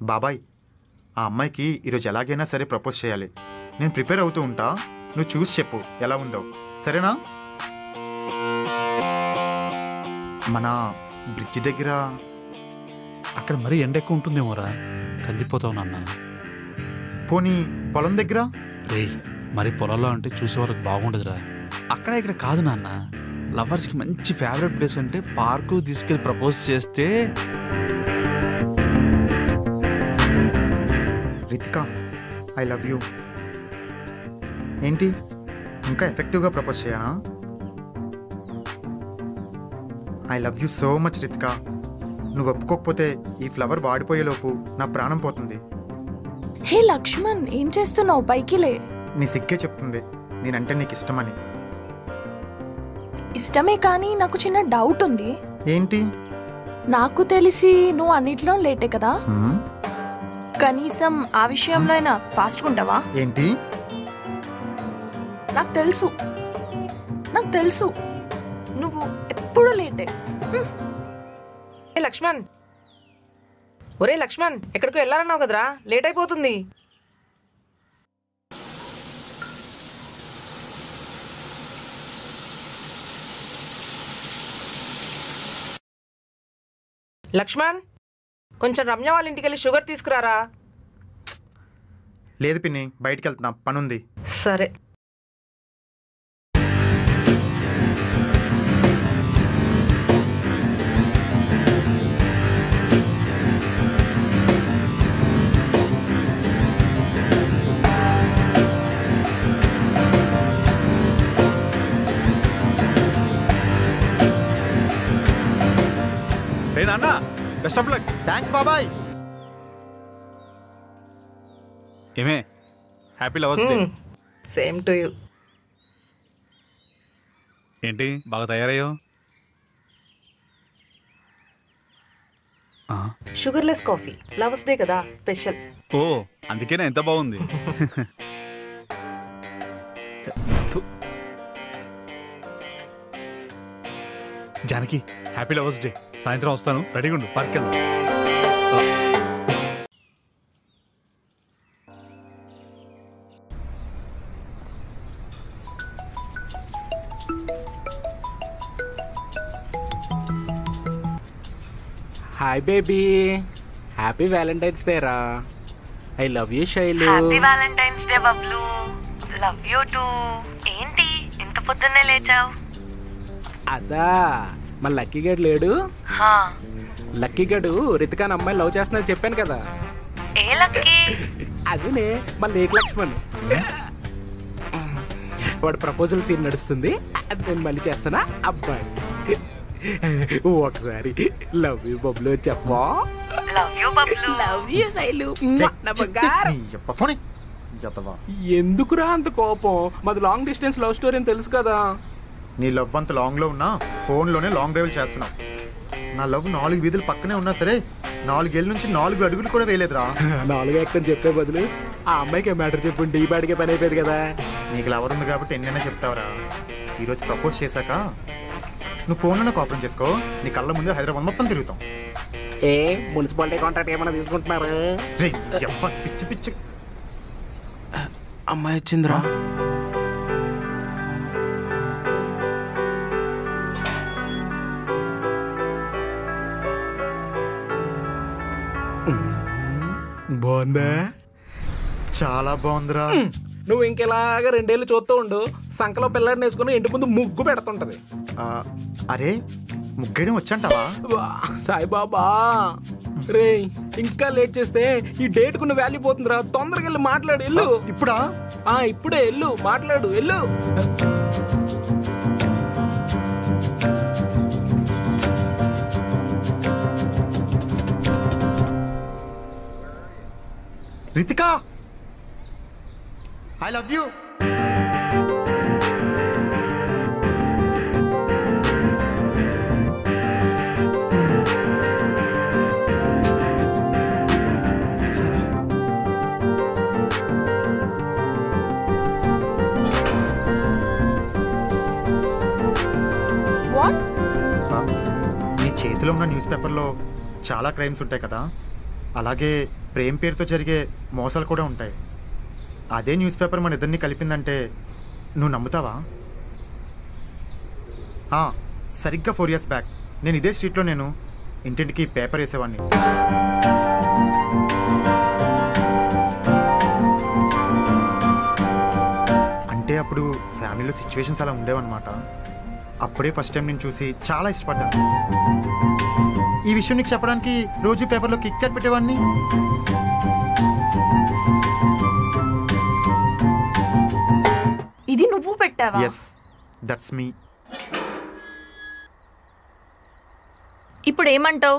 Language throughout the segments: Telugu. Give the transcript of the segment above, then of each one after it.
బాబాయ్ ఆ అమ్మాయికి ఈరోజు ఎలాగైనా సరే ప్రపోజ్ చేయాలి నేను ప్రిపేర్ అవుతూ ఉంటా నువ్వు చూసి చెప్పు ఎలా ఉందో సరేనా మన బ్రిడ్జ్ దగ్గర అక్కడ మరీ ఎండ ఎక్కువ ఉంటుందేమోరా కందిపోతావు నాన్న పోనీ పొలం దగ్గర రేయ్ మరి పొలంలో అంటే చూసే వాళ్ళకి బాగుండదురా అక్కడ ఇక్కడ కాదు నాన్న లవర్స్కి మంచి ఫేవరెట్ ప్లేస్ అంటే పార్కు తీసుకెళ్ళి ప్రపోజ్ చేస్తే రితిక ఐ లవ్ యూ ఏంటి ఇంకా ఎఫెక్టివ్గా ప్రపోజ్ చేయనా I love you so much Ritika నువ్వు ఒప్పుకోకపోతే ఈ ఫ్లవర్ వాడిపోయేలోపు నా ప్రాణం పోతుంది హే లక్ష్మణ్ ఏం చేస్తున్నావు పైకి లే నీ సిగ్గే చెప్తుంది నేనంటే నీకు ఇష్టమని ఇష్టమే కానీ నాకు చిన్న డౌట్ ఉంది ఏంటి నాకు తెలిసి నువ్వు అన్నిట్లో లేటే కదా హ్మ్? కనీసం ఆ విషయంలో అయినా ఫాస్ట్గా ఉంటావా ఏంటి నాకు తెలుసు నాకు తెలుసు నువ్వు ఎప్పుడు లేటే హ్మ్. ఏ లక్ష్మణ్ ఒరే లక్ష్మణ్ ఎక్కడికో వెళ్ళాలన్నావు కదరా లేట్ అయిపోతుంది లక్ష్మణ్ కొంచెం రమ్య వాళ్ళ ఇంటికి వెళ్ళి షుగర్ తీసుకురారా లేదు పిన్ని బయటికి వెళ్తున్నా పనుంది సరే రే నాన్న బెస్ట్ ఆఫ్ లక్ థ్యాంక్స్ బాబాయ్ ఏమే happy lovers day same to you ఏంటి బాగా తయారయ్యావు ఆ, షుగర్లెస్ కాఫీ లవర్స్ డే కదా స్పెషల్ ఓ అందుకేనా ఎంత బాగుంది జానకి హ్యాపీ లవర్స్ డే సాయంత్రం వస్తాను రెడీగా ఉండు పార్క్ వెళ్దాం hi baby happy Valentine's day రా I love you Shailu happy Valentine's day Bablu love you too ఏంటి ఇంత పొద్దున్నే లేచావు అదా మన లక్కీ గడు లేడు హా లక్కీ గడు రితికాన్ అమ్మాయి లవ్ చేస్తున్నా చెప్పాను కదా ఏ లక్కీ అదినే మన లేక్ లక్ష్మణ్ వాడు ప్రపోజల్ సీన్ నడుస్తుంది అది నేను మళ్ళీ చేస్తానా అబ్బాయి ఒకసారి లవ్ యూ బబ్లు చెప్పా love you Bablu love you Shailu నా బంగారం. నీ యప్ప ఫోనే. యతవా. ఎందుకురా అంత కోపం మాది లాంగ్ డిస్టెన్స్ లవ్ స్టోరీ అని తెలుసు కదా నీ లవ్ అంత లాంగ్లో ఉన్నా ఫోన్లోనే లాంగ్ డ్రైవ్ చేస్తున్నావు నా లవ్ నాలుగు వీధులు పక్కనే ఉన్నా సరే నాలుగేళ్ళ నుంచి నాలుగు అడుగులు కూడా వేయలేదురా నాలుగు ఎక్కని చెప్పే బదులు ఆ అమ్మాయికి మ్యాటర్ చెప్పు డీ పాడికే పని అయిపోయేది కదా నీకు లవర్ ఉంది కాబట్టి ఎన్నైనా చెప్తావురా ఈరోజు ప్రపోజ్ చేశాక నువ్వు ఫోన్లోనే కాపురం చేసుకో నీ కళ్ళ ముందు హైదరాబాద్ మొత్తం తిరుగుతాం ఏ మున్సిపాలిటీ కాంట్రాక్ట్ ఏమైనా తీసుకుంటున్నారు రేయ్, యబ్బ, పిచ్చి పిచ్చి అమ్మాయి వచ్చిందిరా బాగుందా చాలా బాగుందిరా నువ్వు ఇంకెలాగా రెండేళ్ళు చూస్తూ ఉండు సంకలో పిల్లాడిని వేసుకుని ఇంటి ముందు ముగ్గు పెడుతుంటది ఆ, అరే ముగ్గేయడం వచ్చంటావా వా, సాయిబాబా రే ఇంకా లేట్ చేస్తే ఈ డేట్ కున్న వాల్యూ పోతుందిరా తొందరగా వెళ్ళి మాట్లాడు ఎల్లు ఇప్పుడా ఆ ఇప్పుడే ఎల్లు మాట్లాడు ఎల్లు Ritika I love you what నీ చేతిలో ఉన్న న్యూస్ పేపర్లో చాలా క్రైమ్స్ ఉంటాయి కదా అలాగే ప్రేమ పేరుతో జరిగే మోసాలు కూడా ఉంటాయి అదే న్యూస్ పేపర్ మన ఇద్దరిని కలిపిందంటే నువ్వు నమ్ముతావా ఆ, సరిగ్గా ఫోర్ ఇయర్స్ బ్యాక్ నేను ఇదే స్ట్రీట్లో నేను ఇంటింటికి పేపర్ వేసేవాడిని అంటే అప్పుడు ఫ్యామిలీలో సిచ్యువేషన్స్ అలా ఉండేవన్నమాట అప్పుడే ఫస్ట్ టైం నేను చూసి చాలా ఇష్టపడ్డాను ఈ విషయం నీకు చెప్పడానికి రోజు పేపర్లో కిక్ క్యాట్ పెట్టేవాడిని ఇది నువ్వు పెట్టావా ఎస్ దట్స్ మీ ఇప్పుడు ఏమంటావు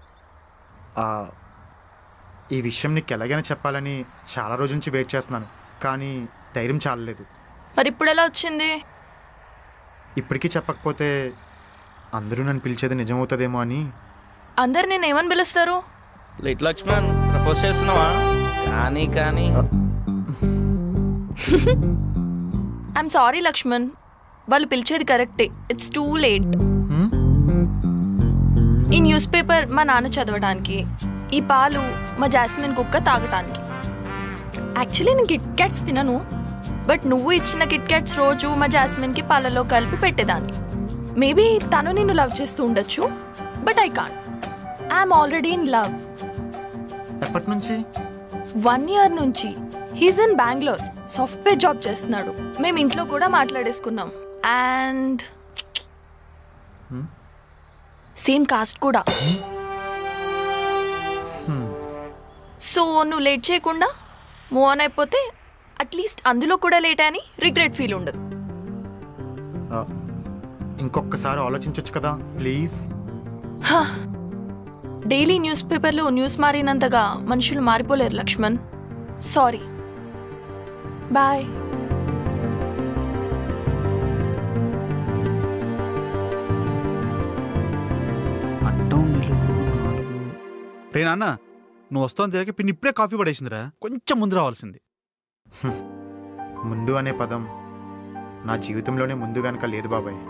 ఈ విషయం నీకు ఎలాగైనా చెప్పాలని చాలా రోజుల నుంచి వెయిట్ చేస్తున్నాను కానీ ధైర్యం చాలలేదు మరి ఇప్పుడు ఎలా వచ్చింది ఇప్పటికీ చెప్పకపోతే అందరూ నన్ను పిలిచేది నిజమవుతుందేమో అని అందరు నేను ఏమని పిలుస్తారు లిట్ లక్ష్మణ్ ప్రపోజ్ చేస్తున్నావా కానీ కానీ ఐఎమ్ సారీ లక్ష్మణ్ వాళ్ళు పిలిచేది కరెక్టే ఇట్స్ టూ లేట్ హ్మ్? ఈ న్యూస్ పేపర్ మా నాన్న చదవడానికి ఈ పాలు మా జాస్మిన్ కుక్క తాగటానికి యాక్చువల్లీ నేను కిట్ క్యాట్స్ తినను బట్ నువ్వు ఇచ్చిన కిట్ క్యాట్స్ రోజు మా జాస్మిన్కి పాలలో కలిపి పెట్టేదాన్ని మేబీ తను నిన్ను లవ్ చేస్తూ ఉండొచ్చు but I can't I'm already in love ఎప్పటి నుంచి వన్ ఇయర్ నుంచి he's in Bangalore software job చేస్తున్నాడు మేము ఇంట్లో కూడా మాట్లాడేసుకున్నాం అండ్ సేమ్ కాస్ట్ కూడా సో నువ్వు లేట్ చేయకుండా మూవ్ ఆన్ అయిపోతే అట్లీస్ట్ అందులో కూడా లేట్ అని రిగ్రెట్ ఫీల్ ఉండదు ఆ, ఇంకొకసారి ఆలోచించవచ్చు కదా ప్లీజ్ డైలీ న్యూస్ పేపర్లో న్యూస్ మారినంతగా మనుషులు మారిపోలేరు లక్ష్మణ్ సారీ బాయ్ అడ్డం నిలువు నాలుగు రే నాన్న నువ్వు వస్తావు తెలియక పిన్ని ఇప్పుడే కాఫీ పడేసిందిరా కొంచెం ముందు రావాల్సింది ముందు అనే పదం నా జీవితంలోనే ముందు వెనక లేదు బాబాయ్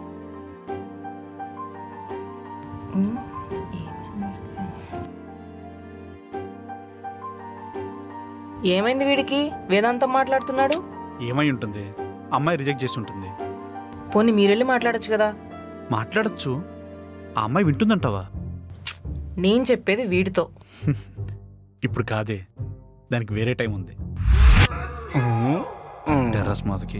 ఏమైంది వీడికి వేదాంతం మాట్లాడుతున్నాడు ఏమై ఉంటుంది అమ్మాయి రిజెక్ట్ చేసి ఉంటుంది పోనీ మీరెళ్ళి మాట్లాడొచ్చు కదా మాట్లాడచ్చు ఆ అమ్మాయి వింటుందంటావా నేను చెప్పేది వీడితో ఇప్పుడు కాదే దానికి వేరే టైం ఉంది టెర్రస్ మాతకి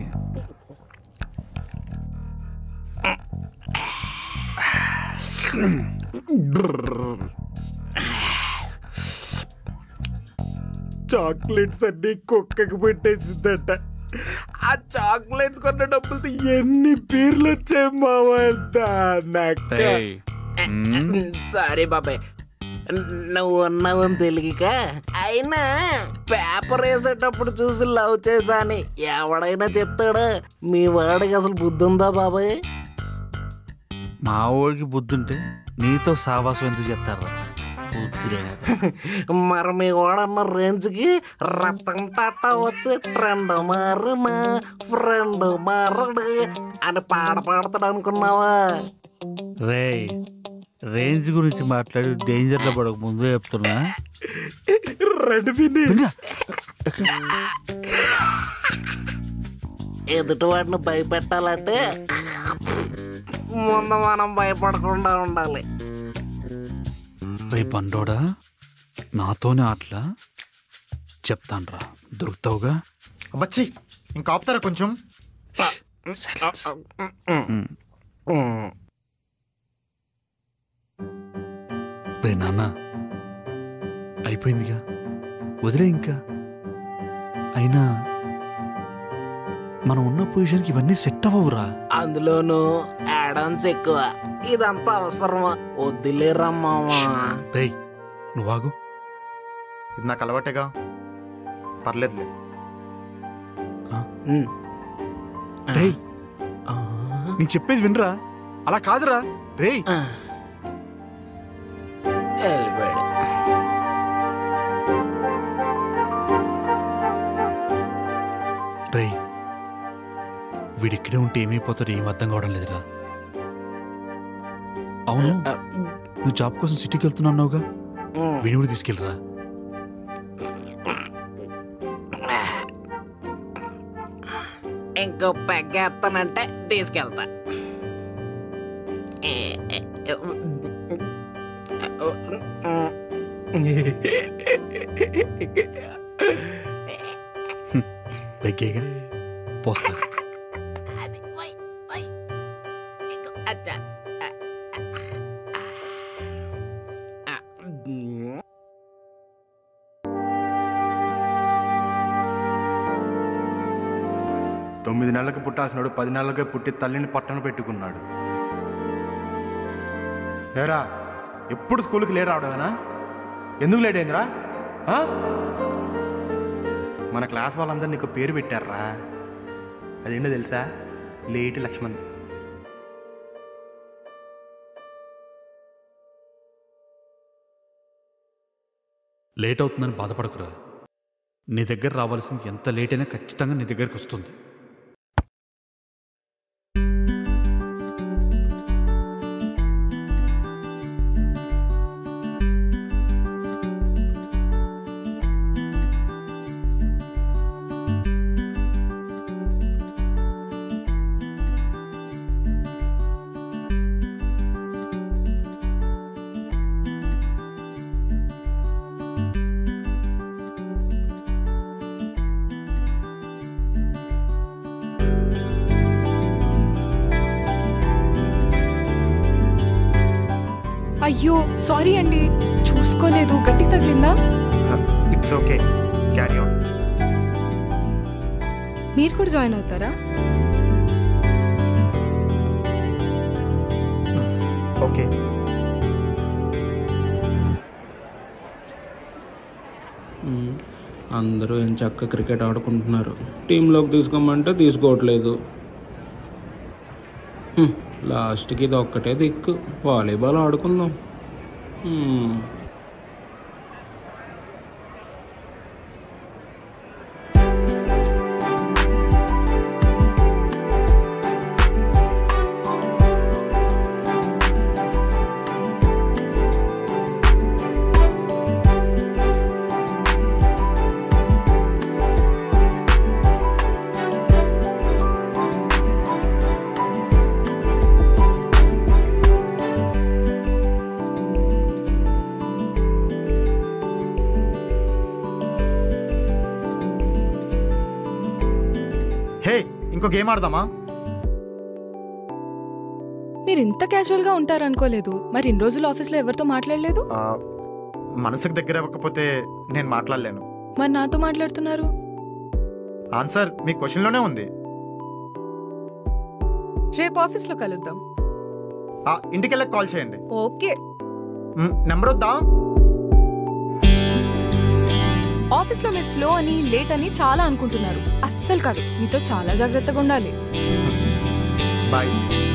చాక్లెట్స్ అన్ని కుక్కకి పెట్టేసిందట ఆ చాక్లెట్స్ కొన్న డబ్బులతో ఎన్ని పేర్లు వచ్చాయి మావంతా నాకు ఏయ్, మ్మ్. సారీ బాబాయ్ నువ్వు ఉన్నావని తెలియక అయినా పేపర్ వేసేటప్పుడు చూసి లవ్ చేశా అని ఎవడైనా చెప్తాడా మీ వాడికి అసలు బుద్ధి ఉందా బాబాయ్ మా ఊడికి బుద్ధుంటే నీతో సావాసం ఎందుకు చెప్తారా బుద్ధి మరి మీ వాడన్న రేంజ్కి రతం తట్ట వచ్చి ట్రెండ్ మారునా ఫ్రెండ్ మారడు అని పాట పాడతాడు అనుకున్నావా రేయ్ రేంజ్ గురించి మాట్లాడి డేంజర్లో పడక ముందు చెప్తున్నా రెండు విని వినరా? ఎదుటి వాడిని భయపెట్టాలంటే ముందు మనం భయపడకుండా ఉండాలి రే బండోడా నాతోనే ఆటలా చెప్తాన్రా దొరుకుతావుగా అబ్బచ్చి ఇంకా ఆపుతారా కొంచెం మ్. రే నాన్న అయిపోయిందిగా వదిలే ఇంకా అయినా మనం ఉన్న పొజిషన్కి ఇవన్నీ సెట్ అవ్వవురా అందులోనూ యాడన్స్ ఎక్కువ ఇదంతా అవసరమా వద్దులేరమ్మావా రేయ్ నువ్వాగు ఇది నాకు అలవాటేగా పర్లేదులే రేయ్ నేను చెప్పేది వినరా అలా కాదురా రేయ్ వెళ్ళిపోయాడు రేయ్ వీడిక్కడే ఉంటే ఏమైపోతాడు ఏం అర్థం కావడం లేదురా అవును నువ్వు జాబ్ కోసం సిటీకి వెళ్తున్నావుగా వీడిని కూడా తీసుకెళ్ళరా ఇంకో పెగ్గేస్తానంటే తీసుకెళ్తా పెగ్గేగా పోస్తా అచ్చా. తొమ్మిది నెలలకు పుట్టాల్సినాడు పది నెలలకే పుట్టి తల్లిని పట్టణ పెట్టుకున్నాడు ఏరా ఎప్పుడు స్కూల్కి లేట్ రావడమేనా ఎందుకు లేట్ అయిందిరా ఆ? మన క్లాస్ వాళ్ళందరూ నీకు పేరు పెట్టారా అదేంటో తెలుసా లేటి లక్ష్మణ్ లేట్ అవుతుందని బాధపడకురా నీ దగ్గర రావాల్సింది ఎంత లేట్ అయినా ఖచ్చితంగా నీ దగ్గరికి వస్తుంది అయ్యో సారీ అండి చూసుకోలేదు గట్టి తగిలిందా ఇట్స్ ఓకే క్యారీ ఆన్ మీరు కూడా జాయిన్ అవుతారా ఓకే అందరూ ఏం చక్క క్రికెట్ ఆడుకుంటున్నారు టీంలోకి తీసుకోమంటే తీసుకోవట్లేదు హ్మ్, లాస్ట్కి ఇది ఒక్కటే దిక్కు వాలీబాల్ ఆడుకుందాం హ్మ్. హే ఇంకో గేమ్ ఆడదామా మీరు ఇంత క్యాజువల్ గా ఉంటారనుకోలేదు మరి ఇన్ని రోజులు ఆఫీస్లో ఎవరితో మాట్లాడలేదు ఆ, మనసుకు దగ్గర అవ్వకపోతే నేను మాట్లాడలేను మరి నాతో మాట్లాడుతున్నారు ఆన్సర్ మీ క్వశ్చన్లోనే ఉంది రేపు ఆఫీస్లో కలుద్దాం ఆ, ఇంటికి వెళ్ళక కాల్ చేయండి ఓకే మ్, నెంబర్ వద్దా ఆఫీస్లో మీరు స్లో అని లేట్ అని చాలా అనుకుంటున్నారు అస్సలు కాదు మీతో చాలా జాగ్రత్తగా ఉండాలి బాయ్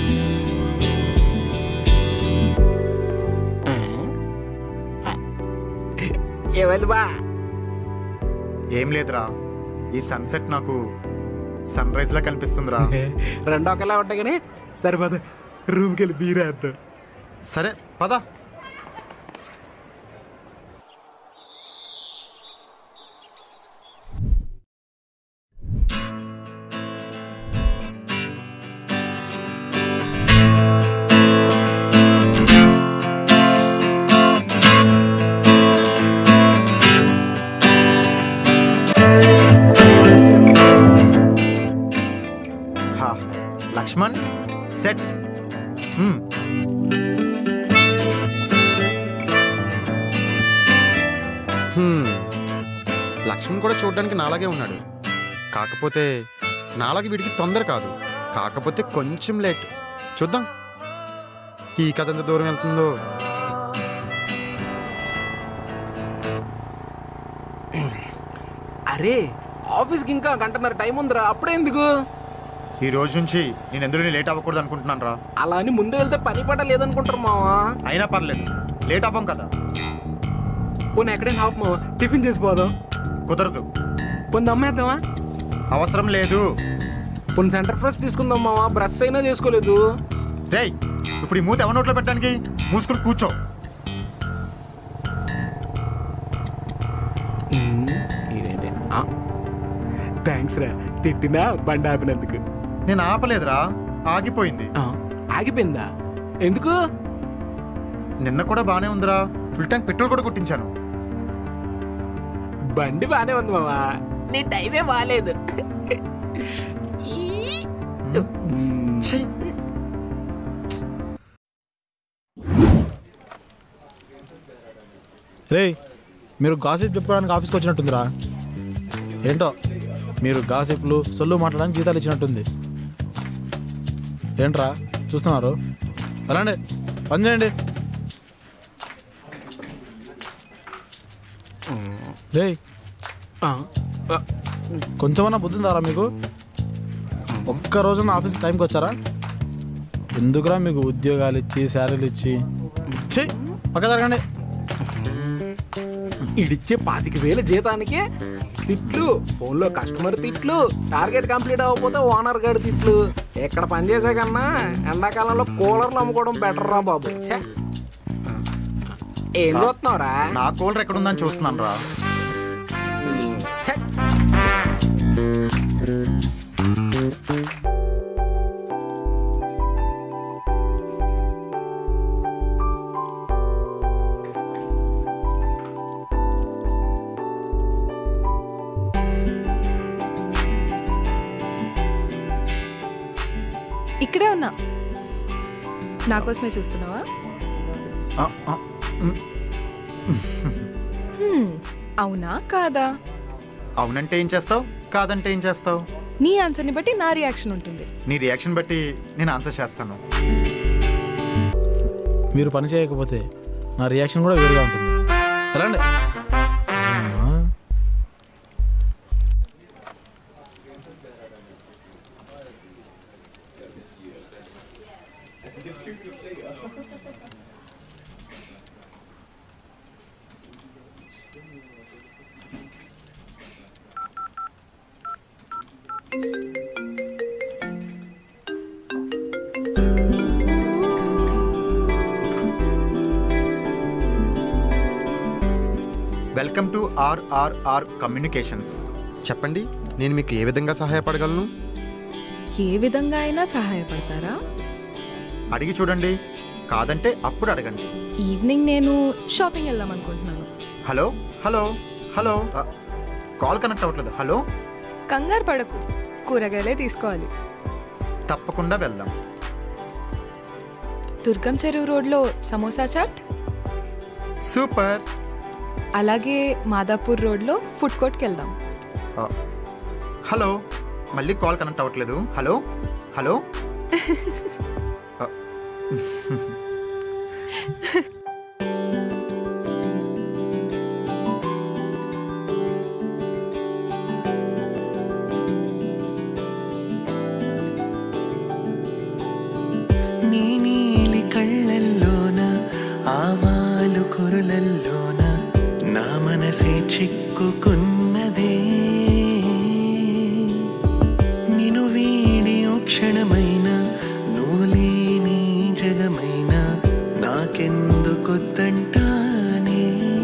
ఏమైంది బా ఏం లేదురా ఈ సన్సెట్ నాకు సన్ రైజ్ లా కనిపిస్తుందిరా రెండు ఒకలా ఉంటాయి కానీ సరిపోదు రూమ్కి వెళ్ళి బీరేద్దాం సరే పద హా లక్ష్మణ్ సెట్ మ్. హ్మ్. లక్ష్మణ్ కూడా చూడడానికి నాలాగే ఉన్నాడు కాకపోతే నాలాగే వీడికి తొందర కాదు కాకపోతే కొంచెం లేట్ చూద్దాం ఈ కథ ఎంత దూరం వెళ్తుందో అరే ఆఫీస్కి ఇంకా గంటన్నర టైం ఉందిరా అప్పుడే ఎందుకు ఈ రోజు నుంచి నేను ఎందులో లేట్ అవ్వకూడదు అనుకుంటున్నాను రా అలా అని ముందు వెళ్తే పని పడ లేదనుకుంటారు మావా అయినా పర్లేదు లేట్ అవ్వం కదా పోనీ ఎక్కడైనా ఆపు మావా టిఫిన్ చేసిపోదాం కుదరదు పోనీ అమ్మేద్దామా అవసరం లేదు పోనీ సెంటర్ ఫ్రెష్ తీసుకుందాం మావా బ్రష్ అయినా చేసుకోలేదు రేయ్ ఇప్పుడు ఈ మూత ఎవరి నోట్లో పెట్టడానికి మూసుకుని కూర్చో థ్యాంక్స్ రా తిట్టినా బండి ఆపినందుకు నేను ఆపలేదురా ఆగిపోయింది ఆగిపోయిందా ఎందుకు నిన్న కూడా బానే ఉందిరా ఫుల్ ట్యాంక్ పెట్రోల్ కూడా కొట్టించాను బండి బానే ఉంది మావా నీ టైమే బాగాలేదు రే మీరు గాసిప్ చెప్పుకోవడానికి ఆఫీస్కి వచ్చినట్టుందిరా ఏంటో మీరు గాసిప్లు సొల్లు మాట్లాడడానికి జీతాలు ఇచ్చినట్టుంది ఏంట్రా చూస్తున్నారు వెళ్ళండి పని చేయండి రే కొంచెమన్నా బుద్ధి ఉందారా మీకు ఒక్క రోజున ఆఫీస్ టైంకి వచ్చారా ఎందుకురా మీకు ఉద్యోగాలు ఇచ్చి శాలరీలు ఇచ్చి ఛీ, పక్క జరగండి ఇడిచ్చే పాతిక వేల జీతానికి తిట్లు ఫోన్లో కస్టమర్ తిట్లు టార్గెట్ కంప్లీట్ అవ్వకపోతే ఓనర్ గడి తిట్లు ఎక్కడ పని చేసే కన్నా ఎండాకాలంలో కూలర్లు అమ్ముకోవడం బెటర్ రా బాబు ఛే. ఏం చూస్తున్నావురా నా కూలర్ ఎక్కడ ఉందని చూస్తున్నాను రా ఛే. ఇక్కడే ఉన్నా నా కోసమే చూస్తున్నావా ఆ, ఆ, ఉమ్. హ్మ్, అవునా కాదా అవునంటే ఏం చేస్తావు కాదంటే ఏం చేస్తావు నీ ఆన్సర్ని బట్టి నా రియాక్షన్ ఉంటుంది నీ రియాక్షన్ బట్టి నేను ఆన్సర్ చేస్తాను మీరు పని చేయకపోతే నా రియాక్షన్ కూడా వేరుగా ఉంటుంది ఎలాండి వెల్కమ్ టు ఆర్ఆర్ఆర్ కమ్యూనికేషన్స్ చెప్పండి నేను మీకు ఏ విధంగా సహాయపడగలను ఏ విధంగా అయినా సహాయపడతారా అడిగి చూడండి కాదంటే అప్పుడు అడగండి ఈవినింగ్ నేను షాపింగ్ వెళ్దాం అనుకుంటున్నాను హలో హలో హలో ఆ, కాల్ కనెక్ట్ అవ్వట్లేదు హలో కంగారు పడకు కూరగాయలే తీసుకోవాలి తప్పకుండా వెళ్దాం దుర్గం చెరువు రోడ్లో సమోసా చాట్ సూపర్ అలాగే మాదాపూర్ రోడ్లో ఫుడ్ కోర్ట్కి వెళ్దాం ఆ, హలో మళ్ళీ కాల్ కనెక్ట్ అవ్వట్లేదు హలో హలో ఆ, నీ నీలి కళ్ళల్లోన ఆవాలు కురులల్లోన నా మనసే చిక్కుకున్నదే నిను వీడి ఓ క్షణమైన నువ్వు లేని జగమైన నాకెందుకొద్దంటానే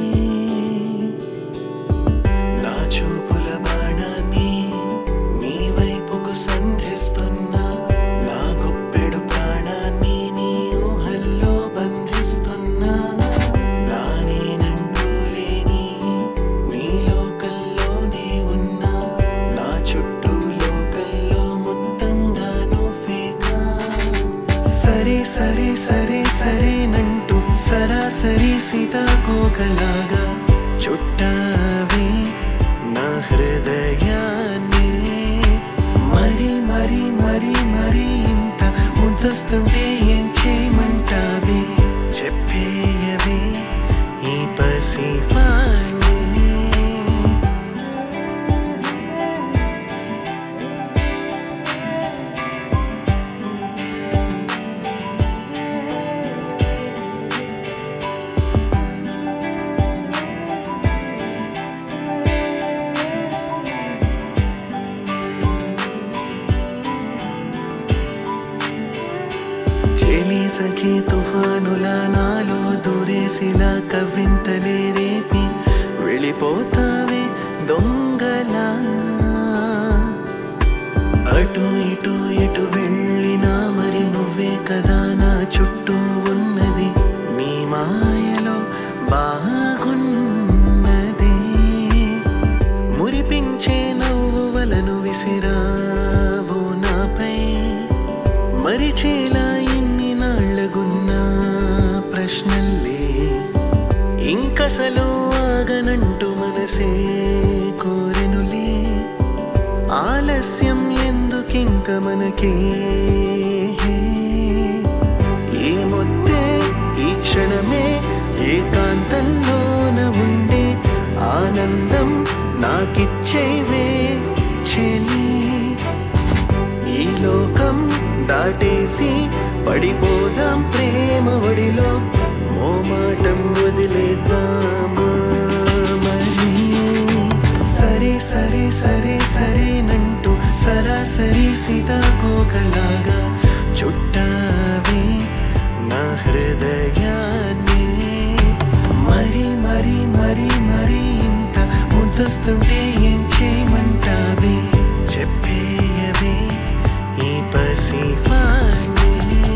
నా చూపుల బాణాన్ని నీ వైపుకు సంధిస్తున్నా నా గుప్పెడు ప్రాణాన్ని నీ ఊహల్లో బంధిస్తున్నా నా నేనంటూ లేని నీ లోకంలోనే ఉన్నా నా చుట్టూ లోకంలో మొత్తంగా నువ్వేగా సరే సరే సరే సరేనంటూ సరాసరి సీతాకోకలాగా చుట్టావే నా హృదయాన్ని మరి మరి మరి మరి ఇంత ముద్దస్తుంటే ఏం చేయమంటావే చెప్పేయవే ఈ పసివాణి చెలి సఖి తుఫానుల నాలో దూరేసిలా కవ్వింతలే రేపి వెళ్ళిపోతావే దొంగలా తీర్చేలా ఇన్ని నాళ్ళగున్న ప్రశ్నల్లే ఇంకసలు ఆగనంటూ మనసే కోరెనులే ఆలస్యం ఎందుకింక మనకే ఏమొత్తే ఈ క్షణమే ఏకాంతంలోన ఉండే ఆనందం నాకిచ్చేవే చెలి ఈ లోకం దాటేసి పడిపోదాం ప్రేమ ఒడిలో మోమాటం వదిలేద్దామా మరి సరే సరే సరే సరేనంటూ సరాసరి సీతాకోకలాగా చుట్టావే నా హృదయాన్ని మరి మరి మరి మరి ఇంత ముద్దస్తుంటే ఏం చేయమంటావే చెప్పేయవే ఈ పసివాణి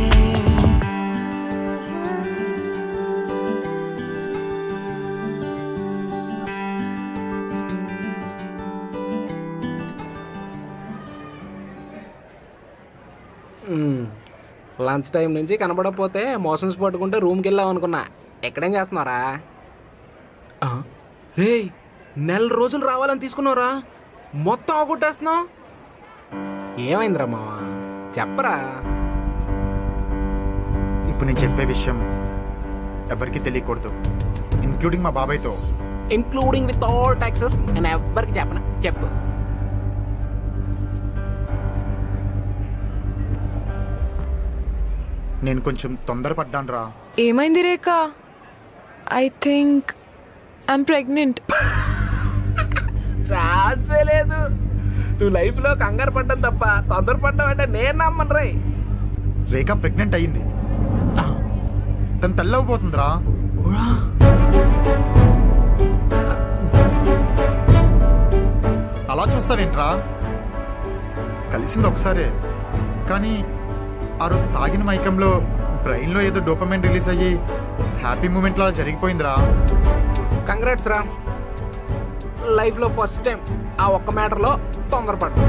లంచ్ టైం నుంచి కనబడకపోతే మోషన్స్ పట్టుకుంటే రూమ్కి వెళ్ళాం అనుకున్నా ఎక్కడేం చేస్తున్నారా రే నెల రోజులు రావాలని తీసుకున్నారా మొత్తం అవగొట్టేస్తున్నావు ఏమైందిరా మావా చెప్పరా ఇప్పుడు నేను చెప్పే విషయం ఎవరికి తెలియకూడదు ఇంక్లూడింగ్ మా బాబాయ్తో ఇంక్లూడింగ్ విత్ ఆల్ ట్యాక్సెస్ నేను ఎవ్వరికి చెప్పను చెప్పు నేను కొంచెం తొందరపడ్డాను రా ఏమైంది Rekha I think I'm pregnant ఛాన్సే లేదు నువ్వు లైఫ్లో కంగారు పడ్డం తప్ప తొందర పడ్డం అంటే నేను నమ్మను రే రేఖ ప్రెగ్నెంట్ అయ్యింది తను తల్లి అవ్వబోతుందిరా అలా చూస్తావేంట్రా కలిసింది ఒకసారే కానీ ఆ రోజు తాగిన మైకంలో బ్రెయిన్లో ఏదో డోపమైన్ రిలీజ్ అయ్యి హ్యాపీ మూమెంట్లో అలా జరిగిపోయిందిరా కంగ్రాట్స్ రా లైఫ్లో ఫస్ట్ టైం ఆ ఒక్క మ్యాటర్లో తొందరపడ్డా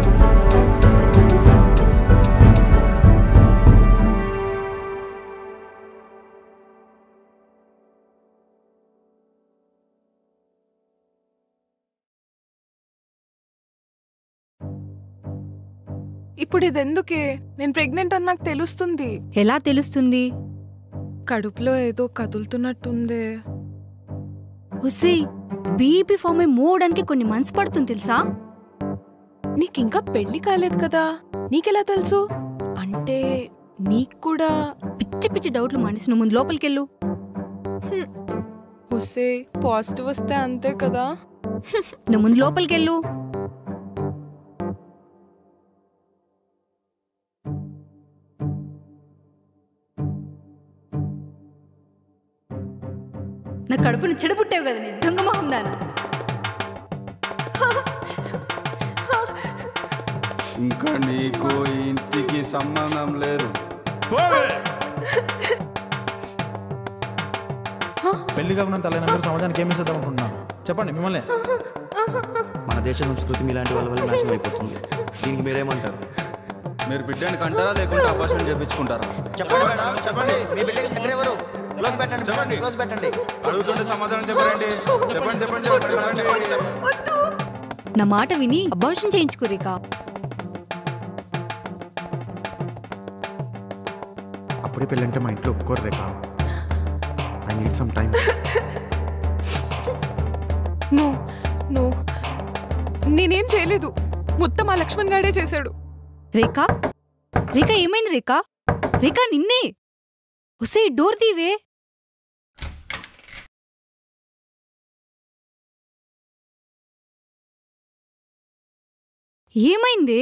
ఇప్పుడు ఇది ఎందుకే నేను ప్రెగ్నెంట్ అని నాకు తెలుస్తుంది ఎలా తెలుస్తుంది కడుపులో ఏదో కదులుతున్నట్టుందే హుస్సే బీపీ ఫామ్ అయి మూవడానికి కొన్ని మంత్స్ పడుతుంది తెలుసా నీకింకా పెళ్లి కాలేదు కదా నీకెలా తెలుసు అంటే నీకు కూడా పిచ్చి పిచ్చి డౌట్లు మానేసి నువ్వు ముందు లోపలికెళ్ళు వస్తే పాజిటివ్ వస్తే అంతే కదా నువ్వు ముందు లోపలికెళ్ళు నా కడుపుని చెడబుట్టావు కదా నేను దొంగ మొహం దానా ఇంకా నీకు ఈ ఇంటికి సంబంధం లేదు పెళ్లి కాకుండా తల్లినందరూ సమాజానికి ఏమి ఇద్దాం అనుకుంటున్నాను చెప్పండి మిమ్మల్ని మన దేశ సంస్కృతి మీలాంటి వాళ్ళ వల్ల నాశనం అయిపోతుంది దీనికి మీరేమంటారు మీరు బిడ్డని కంటారా లేకుంటే అపార్ట్మెంట్ చేపించుకుంటారా చెప్పండి మేడం చెప్పండి మీ బిడ్డకి తండ్రి ఎవరు క్లోజ్ పెట్టండి చెప్పండి క్లోజ్ పెట్టండి అడుగుతుంటే సమాధానం చెప్పండి చెప్పండి చెప్పండి చెప్పండి చెప్పండి నా మాట విని అబార్షన్ చేయించుకోరిక అప్పుడే పెళ్ళంటే మా ఇంట్లో ఒప్పుకోరు Rekha I need some time no no నేనేం చేయలేదు మొత్తం ఆ లక్ష్మణ్ గాడే చేశాడు రేఖా రేఖా ఏమైంది రేఖా రేఖా నిన్నే ఒసే డోర్ తీవే ఏమైంది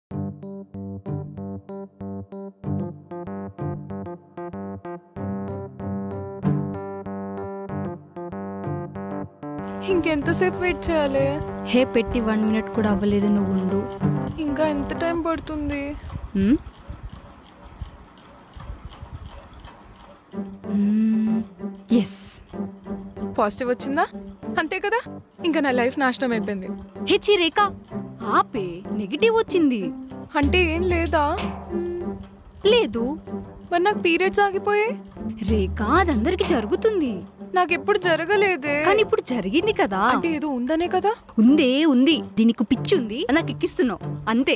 ఇంకెంతసేపు వెయిట్ చేయాలి హే పెట్టి వన్ మినిట్ కూడా అవ్వలేదు నువ్వు ఉండు ఇంకా ఎంత టైం పడుతుంది ఎస్ పాజిటివ్ వచ్చిందా అంతే కదా ఇంకా నా లైఫ్ నాశనం అయిపోయింది హే చీ రేఖ ఆపే నెగిటివ్ వచ్చింది అంటే ఏం లేదా లేదు మరి నాకు పీరియడ్స్ ఆగిపోయాయి రేఖ అదందరికి జరుగుతుంది నాకెప్పుడు జరగలేదే కానీ ఇప్పుడు జరిగింది కదా అంటే ఏదో ఉందనే కదా ఉందే ఉంది దీనికి పిచ్చి ఉంది నాకు ఎక్కిస్తున్నావు అంతే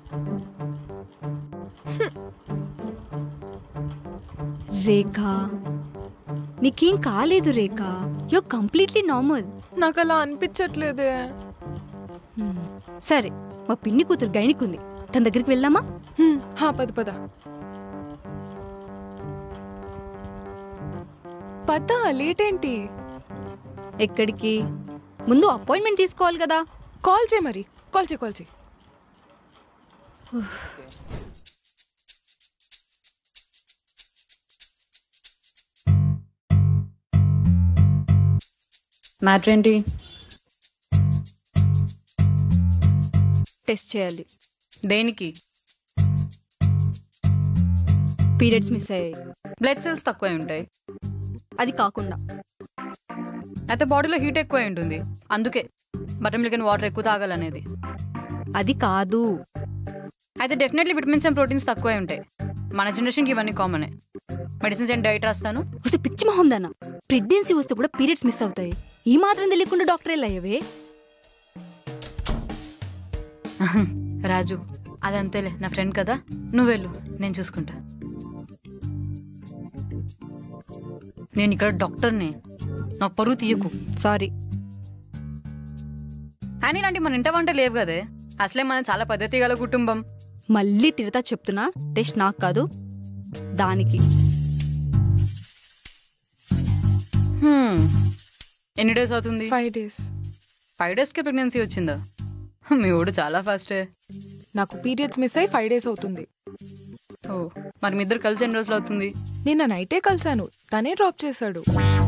రేఖ నీకేం కాలేదు రేఖ యో కంప్లీట్లీ నార్మల్ నాకు అలా అనిపించట్లేదే సరే మా పిన్ని కూతురు గైనికుంది తన దగ్గరికి వెళ్దామా హ్మ్, హా పద పద పద లేట్ ఏంటి ఎక్కడికి ముందు అపాయింట్మెంట్ తీసుకోవాలి కదా కాల్ చేయి మరి కాల్ చేయి కాల్ చేయి మ్యాటర్ ఏంటి టెస్ట్ చేయాలి దేనికి పీరియడ్స్ మిస్ అయ్యాయి బ్లడ్ సెల్స్ తక్కువై ఉంటాయి అది కాకుండా అయితే బాడీలో హీట్ ఎక్కువై ఉంటుంది అందుకే బటర్ మిల్క్ అండ్ వాటర్ ఎక్కువ తాగాలనేది అది కాదు అయితే డెఫినెట్లీ విటమిన్స్ అండ్ ప్రోటీన్స్ తక్కువై ఉంటాయి మన జనరేషన్కి ఇవన్నీ కామనే మెడిసిన్స్ అండ్ డైట్ రాస్తాను వస్తే పిచ్చి మొహం దానా ప్రెగ్నెన్సీ వస్తే కూడా పీరియడ్స్ మిస్ అవుతాయి ఈ మాత్రం తెలియకుండా డాక్టర్ ఎలా అయ్యవే రాజు అదంతేలే నా ఫ్రెండ్ కదా నువ్వు వెళ్ళు నేను చూసుకుంటా నేను ఇక్కడ డాక్టర్ని నా పరువు తీయకు సారీ అని ఇలాంటి మన ఇంట వంట లేవు కదే అసలే మన చాలా పద్ధతి గల కుటుంబం మళ్ళీ తిడతా చెప్తున్నా టెస్ట్ నాకు కాదు దానికి హ్మ్. ఎన్ని డేస్ అవుతుంది ఫైవ్ డేస్ ఫైవ్ డేస్కి ప్రెగ్నెన్సీ వచ్చిందా మీ ఊడు చాలా ఫాస్టే నాకు పీరియడ్స్ మిస్ అయ్యి ఫైవ్ డేస్ అవుతుంది ఓ మరి మీ ఇద్దరు కలిసి ఎన్ని రోజులు అవుతుంది నిన్న నైటే కలిశాను తనే డ్రాప్ చేశాడు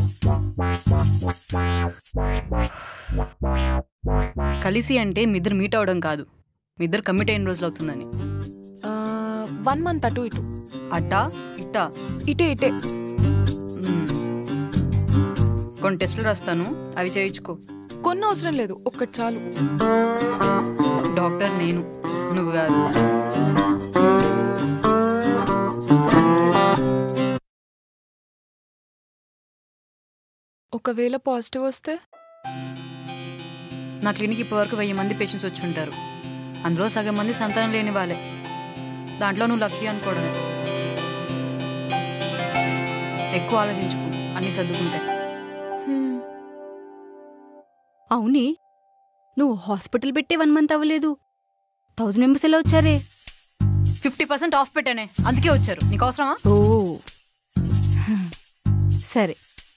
కలిసి అంటే మీ ఇద్దరు మీట్ అవడం కాదు మీ ఇద్దరు కమిట్ అయిన రోజులు అవుతుందని వన్ మంత్ అటు ఇటు అట్టా ఇట్టా ఇటే ఇటే మ్మ్. కొన్ని టెస్టులు రాస్తాను అవి చేయించుకో కొన్ని అవసరం లేదు ఒక్కటి చాలు డాక్టర్ నేను నువ్వు కాదు ఒకవేళ పాజిటివ్ వస్తే నా క్లినిక్ ఇప్పటివరకు వెయ్యి మంది పేషెంట్స్ వచ్చి ఉంటారు అందులో సగం మంది సంతానం లేని వాళ్ళే దాంట్లో నువ్వు లక్కీ అనుకోవడమే ఎక్కువ ఆలోచించుకో అన్నీ సర్దుకుంటాయి అవునే నువ్వు హాస్పిటల్ పెట్టే వన్ మంత్ అవ్వలేదు థౌజండ్ మెంబర్స్ ఎలా వచ్చారే ఫిఫ్టీ పర్సెంట్ ఆఫ్ పెట్టానే అందుకే వచ్చారు నీకు అవసరమా ఓ సరే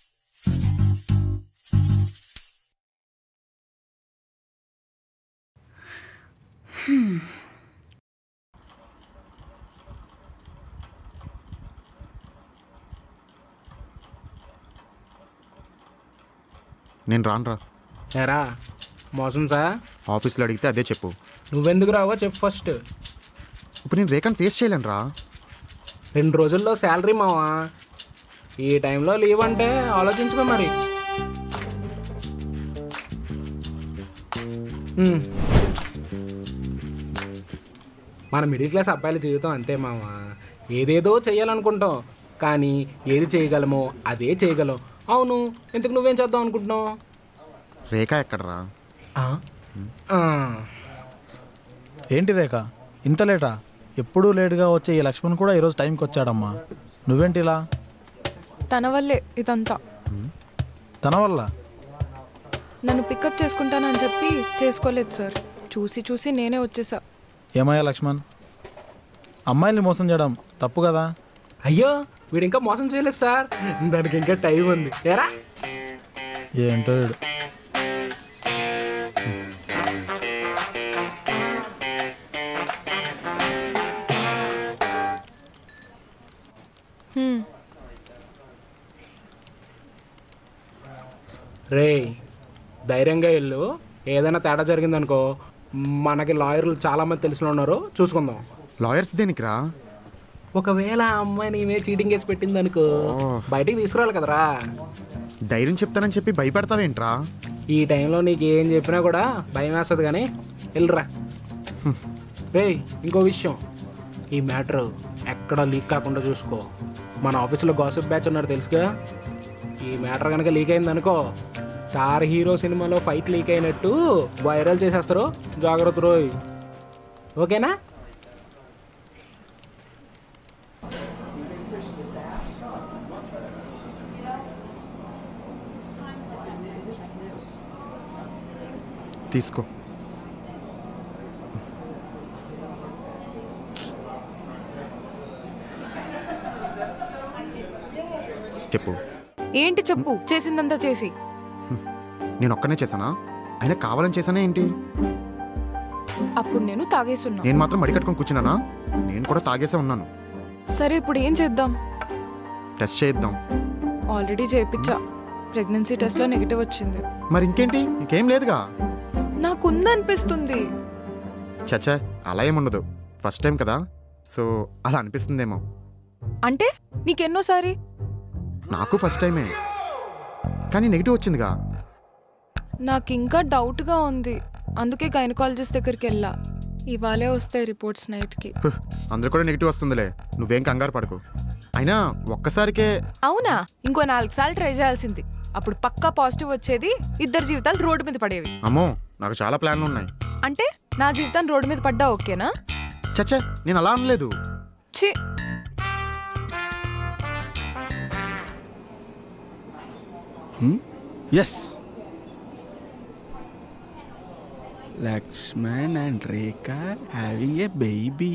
నేను రానురా ఎరా మోసం సా ఆఫీస్లో అడిగితే అదే చెప్పు నువ్వెందుకు రావో చెప్పు ఫస్ట్ ఇప్పుడు నేను రేఖను ఫేస్ చేయలేను రా రెండు రోజుల్లో శాలరీ మావా ఈ టైంలో లీవ్ అంటే ఆలోచించుకో మరి ఉమ్. మన మిడిల్ క్లాస్ అబ్బాయిల జీవితం అంతే మావా ఏదేదో చెయ్యాలనుకుంటాం కానీ ఏది చేయగలమో అదే చేయగలం అవును ఇంతకు నువ్వేం చేద్దాం అనుకుంటున్నావు రేఖ ఎక్కడరా ఆ. ఏంటి రేఖ ఇంత లేటా ఎప్పుడూ లేటుగా వచ్చే ఈ లక్ష్మణ్ కూడా ఈరోజు టైంకి వచ్చాడమ్మా నువ్వేంటి ఇలా తన వల్లే ఇదంతా తన వల్ల నన్ను పికప్ చేసుకుంటానని చెప్పి చేసుకోలేదు సార్ చూసి చూసి నేనే వచ్చేసా ఏమయ్యా లక్ష్మణ్ అమ్మాయిల్ని మోసం చేయడం తప్పు కదా అయ్యో వీడు ఇంకా మోసం చేయలేదు సార్ దానికి ఇంకా టైం ఉంది ఎరా ఏంటో వీడు. హ్మ్. రే ధైర్యంగా వెళ్ళు ఏదైనా తేడా జరిగిందనుకో మనకి లాయర్లు చాలా మంది తెలిసిన ఉన్నారు చూసుకుందాం లాయర్స్ దేనికిరా ఒకవేళ ఆ అమ్మాయి నీవే చీటింగ్ చేసి పెట్టింది అనుకో బయటికి తీసుకురావాలి కదరా ధైర్యం చెప్తానని చెప్పి భయపెడతావేంట్రా ఈ టైంలో నీకు ఏం చెప్పినా కూడా భయం వేస్తుంది కానీ వెళ్ళరా రే ఇంకో విషయం ఈ మ్యాటర్ ఎక్కడ లీక్ కాకుండా చూసుకో మన ఆఫీస్లో గాసిప్ బ్యాచ్ ఉన్నారు తెలుసుగా ఈ మ్యాటర్ కనుక లీక్ అయింది అనుకో స్టార్ హీరో సినిమాలో ఫైట్ లీక్ అయినట్టు వైరల్ చేసేస్తారు జాగ్రత్త రోయ్ ఓకేనా తీసుకో చెప్పు ఏంటి చెప్పు చేసిందంతా చేసి నేను ఒక్కనే చేశానా అయినా కావాలని చేశానా ఏంటి అప్పుడు నేను తాగేసున్నా నేను మాత్రం మడి కట్టుకొని కూర్చున్నానా నేను కూడా తాగేసే ఉన్నాను సరే ఇప్పుడు ఏం చేద్దాం టెస్ట్ చేద్దాం ఆల్రెడీ చేయించా ప్రెగ్నెన్సీ టెస్ట్ లో నెగిటివ్ వచ్చింది మరి ఇంకేంటి ఇంకేం లేదుగా నాకుందనిపిస్తుంది చచ్చా అలా ఏముండదు ఫస్ట్ టైం కదా సో అలా అనిపిస్తుందేమో అంటే నీకెన్నోసారి నాకు ఫస్ట్ టైమే కానీ నెగిటివ్ వచ్చిందిగా నాకు ఇంకా డౌట్ గా ఉంది అందుకే గైనకాలజిస్ట్ దగ్గరికి వెళ్ళా ఇవాళే వస్తాయి రిపోర్ట్స్ నైట్ కి హ్, అందరూ కూడా నెగిటివ్ వస్తుందిలే నువ్వేం కంగారు పడకు అయినా ఒక్కసారికే అవునా ఇంకో నాలుగు సార్లు ట్రై చేయాల్సింది అప్పుడు పక్కా పాజిటివ్ వచ్చేది ఇద్దరు జీవితాలు రోడ్డు మీద పడేవి అమ్మో నాకు చాలా ప్లాన్లు ఉన్నాయి అంటే నా జీవితం రోడ్డు మీద పడ్డా ఓకేనా చచ్చా నేను అలా అనలేదు ఛీ yes Lakshman and Rekha having a baby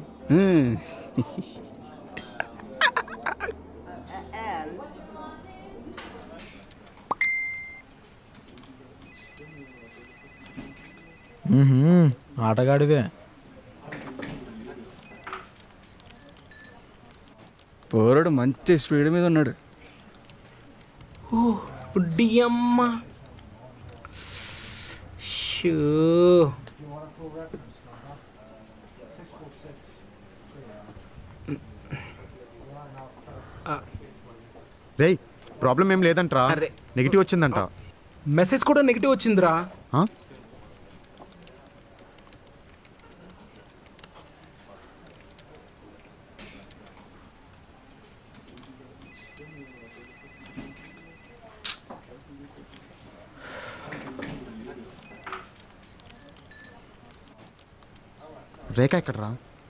hmm. ఆటగాడివే పోరడు మంచి స్పీడ్ మీద ఉన్నాడు ఓ డియమ్మ షూ రేయ్ ప్రాబ్లం ఏం లేదంట్రా నెగిటివ్ వచ్చిందంట మెసేజ్ కూడా నెగిటివ్ వచ్చిందిరా ఆ? రేఖ ఎక్కడరా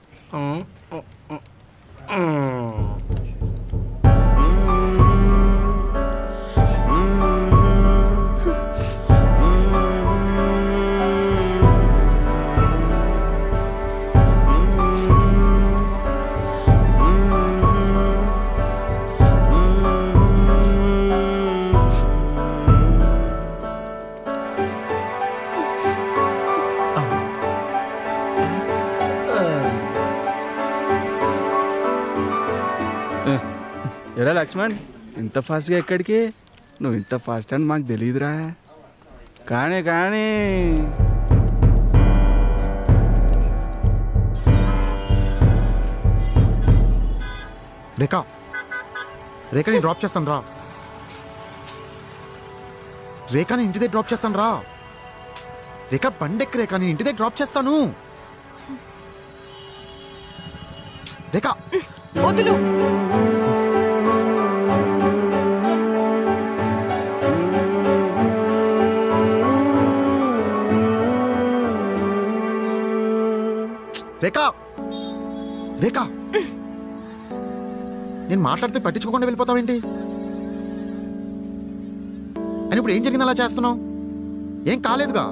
ఎరా లక్ష్మణ్ ఇంత ఫాస్ట్గా ఎక్కడికి నువ్వు ఇంత ఫాస్ట్ అని మాకు తెలియదురా కానీ కానీ రేఖ రేఖ నేను డ్రాప్ చేస్తాను రా రేఖ నేను ఇంటి దగ్గర డ్రాప్ చేస్తాను రా రేఖ బండెక్కి రేఖ నేను ఇంటి దగ్గర డ్రాప్ చేస్తాను రేఖ వదులు రేఖ రేఖ నేను మాట్లాడితే పట్టించుకోకుండా వెళ్ళిపోతావేంటి అని ఇప్పుడు ఏం జరిగింది అలా చేస్తున్నావు ఏం కాలేదుగా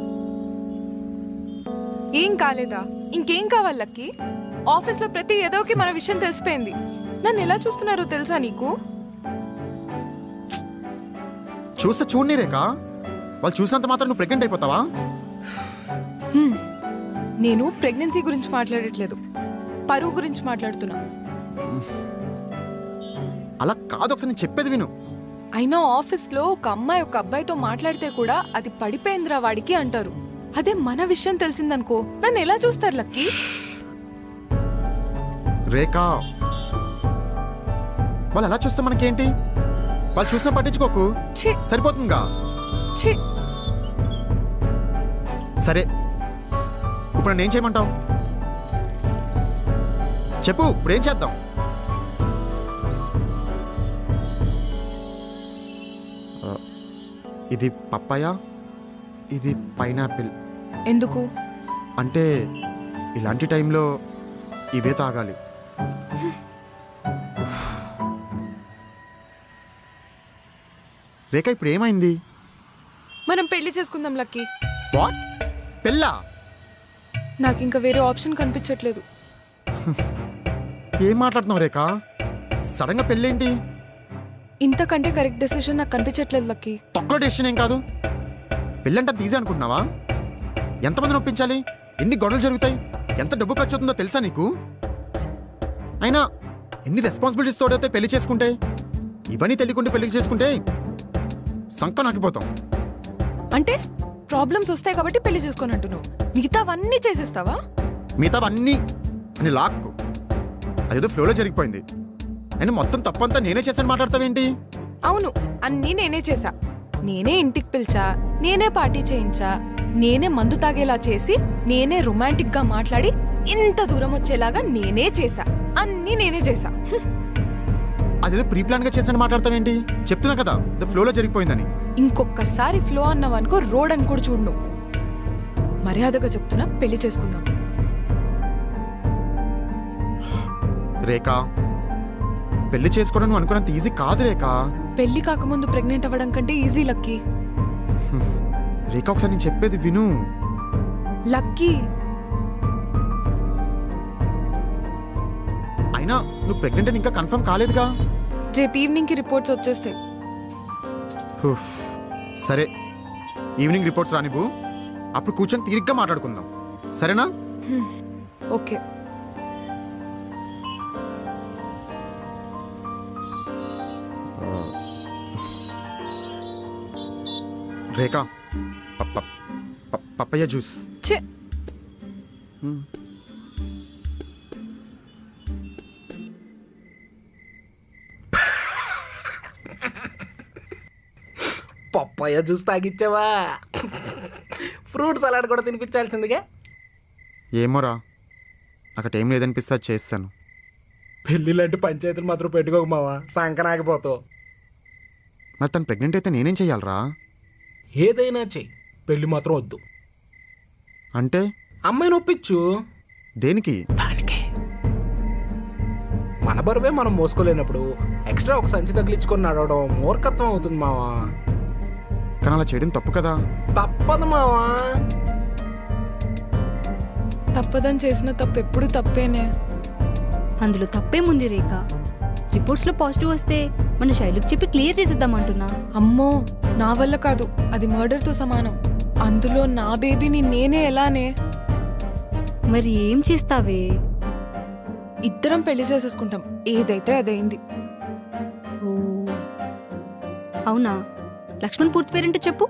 ఏం కాలేదా ఇంకేం కావాలి లక్కి ఆఫీస్ లో ప్రతి ఏదోకి మన విషయం తెలిసిపోయింది నన్ను ఎలా చూస్తున్నారో తెలుసా నీకు చూస్తే చూడని రేఖ వాళ్ళు చూసినంత మాత్రం నువ్వు ప్రెగ్నెంట్ అయిపోతావా హ్మ్. నేను ప్రెగ్నెన్సీ గురించి మాట్లాడట్లేదు పరువు గురించి మాట్లాడుతున్నా అలా కాదు ఒకసారి నేను చెప్పేది విను అయినా ఆఫీస్ లో ఒక అమ్మాయి ఒక అబ్బాయితో మాట్లాడితే కూడా అది పడిపోయిందిరా వాడికి అంటారు అదే మన విషయం తెలిసిందనుకో నన్ను ఎలా చూస్తారు లక్కీ రేఖ వాళ్ళు ఎలా చూస్తే మనకేంటి వాళ్ళు చూసినా పట్టించుకోకు సరిపోతుందిగా ఛీ సరే ఇప్పుడు నన్ను ఏం చేయమంటావు చెప్పు ఇప్పుడేం చేద్దాం ఆ, ఇది పప్పాయ ఇది పైనాపిల్ ఎందుకు అంటే ఇలాంటి టైంలో ఇవే తాగాలి రేఖ ఇప్పుడు ఏమైంది మనం పెళ్లి చేసుకుందాం లక్కీ వాట్ పెళ్ళా నాకు ఇంకా వేరే ఆప్షన్ కనిపించట్లేదు ఏం మాట్లాడుతున్నావు రేఖ సడన్గా పెళ్ళేంటి ఇంతకంటే కరెక్ట్ డెసిషన్ నాకు కనిపించట్లేదు లక్కీ తొక్కలో డెసిషన్ ఏం కాదు పెళ్ళంటే అంత ఈజీ అనుకుంటున్నావా ఎంతమందిని ఒప్పించాలి ఎన్ని గొడవలు జరుగుతాయి ఎంత డబ్బు ఖర్చు అవుతుందో తెలుసా నీకు అయినా ఎన్ని రెస్పాన్సిబిలిటీస్ తోడైతే పెళ్లి చేసుకుంటే ఇవన్నీ తెలియకుండా పెళ్లి చేసుకుంటే సంక నాకిపోతాం అంటే ప్రాబ్లమ్స్ వస్తాయి కాబట్టి పెళ్లి చేసుకొని అంటున్నావు మిగతావన్నీ చేసేస్తావా మిగతావన్నీ అని లాక్కు అదేదో ఫ్లోలో జరిగిపోయింది అయినా మొత్తం తప్పంతా నేనే చేశాను మాట్లాడతావేంటి అవును అన్నీ నేనే చేశా నేనే ఇంటికి పిలిచా నేనే పార్టీ చేయించా నేనే మందు తాగేలా చేసి నేనే రొమాంటిక్ గా మాట్లాడి ఇంత దూరం వచ్చేలాగా నేనే చేశా అన్నీ నేనే చేశా హ్మ్. అదేదో ప్రీ ప్లాన్ గా చేశాను మాట్లాడతావేంటి చెప్తున్నా కదా ఇది ఫ్లోలో జరిగిపోయిందని ఇంకొకసారి ఫ్లో అన్నావనుకో రోడ్ అని కూడా చూడు నువ్వు. మర్యాదగా చెప్తున్నా పెళ్లి చేసుకుందాం రేఖ పెళ్లి చేసుకోవడం నువ్వు అనుకున్నంత ఈజీ కాదు రేఖ పెళ్లి కాకముందు ప్రెగ్నెంట్ అవ్వడం కంటే ఈజీ లక్కీ రేఖ ఒకసారి నేను చెప్పేది విను లక్కీ అయినా నువ్వు ప్రెగ్నెంట్ అని ఇంకా కన్ఫర్మ్ కాలేదుగా రేపు ఈవినింగ్ కి రిపోర్ట్స్ వచ్చేస్తాయి హుఫ్. సరే ఈవినింగ్ రిపోర్ట్స్ రానివ్వు అప్పుడు కూర్చొని తీరిగ్గా మాట్లాడుకుందాం సరేనా హ్మ్. ఓకే రేఖ పప్ప ప- పప్పయ్య జ్యూస్ ఛే పప్పాయ జ్యూస్ తాగిచ్చావా ఫ్రూట్ సలాడ్ కూడా తినిపించాల్సిందిగా ఏమోరా అక్కడ ఏం లేదనిపిస్తే అది చేస్తాను పెళ్ళిలాంటి పంచాయతీలు మాత్రం పెట్టుకోక మావా సంకనాగిపోతావు మరి తను ప్రెగ్నెంట్ అయితే నేనేం చెయ్యాలరా ఏదైనా చెయ్యి పెళ్లి మాత్రం వద్దు అంటే అమ్మాయిని ఒప్పించు దేనికి మన బరువే మనం మోసుకోలేనప్పుడు ఎక్స్ట్రా ఒక సంచి తగిలించుకొని నడవడం మూర్ఖత్వం అవుతుంది మావా కానీ అలా చేయడం తప్పు కదా తప్పదు మావా తప్పదని చేసిన తప్పు ఎప్పుడు తప్పేనే అందులో తప్పేముంది రేఖ రిపోర్ట్స్లో పాజిటివ్ వస్తే మన శైలుకి చెప్పి క్లియర్ చేసేద్దామంటున్నా అమ్మో నా వల్ల కాదు అది మర్డర్ తో సమానం అందులో నా బేబీని నేనే ఎలానే మరి ఏం చేస్తావే ఇద్దరం పెళ్లి చేసేసుకుంటాం ఏదైతే అదైంది ఓ అవునా లక్ష్మణ్ పూర్తి పేరేంటో చెప్పు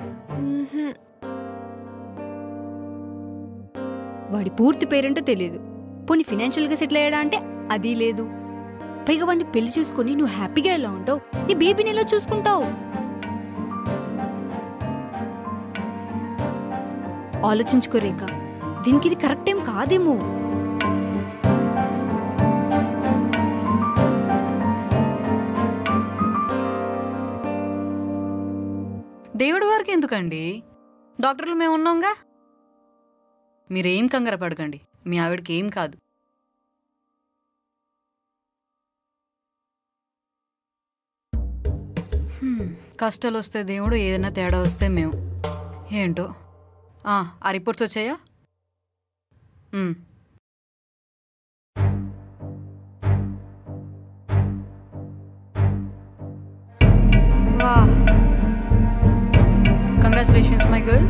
వాడి పూర్తి పేరేంటో తెలియదు పోనీ ఫినాన్షియల్గా సెటిల్ అయ్యాడా అంటే అది లేదు పైగా వాడిని పెళ్లి చేసుకొని నువ్వు హ్యాపీగా ఎలా ఉంటావు నీ బేబీని ఎలా చూసుకుంటావు ఆలోచించుకో రేఖ దీనికి ఇది కరెక్ట్ ఏం కాదేమో దేవుడి వారికి ఎందుకండి డాక్టర్లు మేము ఉన్నాంగా మీరేం కంగారు పడకండి మీ ఆవిడకి ఏం కాదు హ్మ్, కష్టాలు వస్తే దేవుడు ఏదైనా తేడా వస్తే మేము ఏంటో ఆ, ఆ రిపోర్ట్స్ వచ్చాయా మ్. వా కంగ్రాచులేషన్స్ మై గర్ల్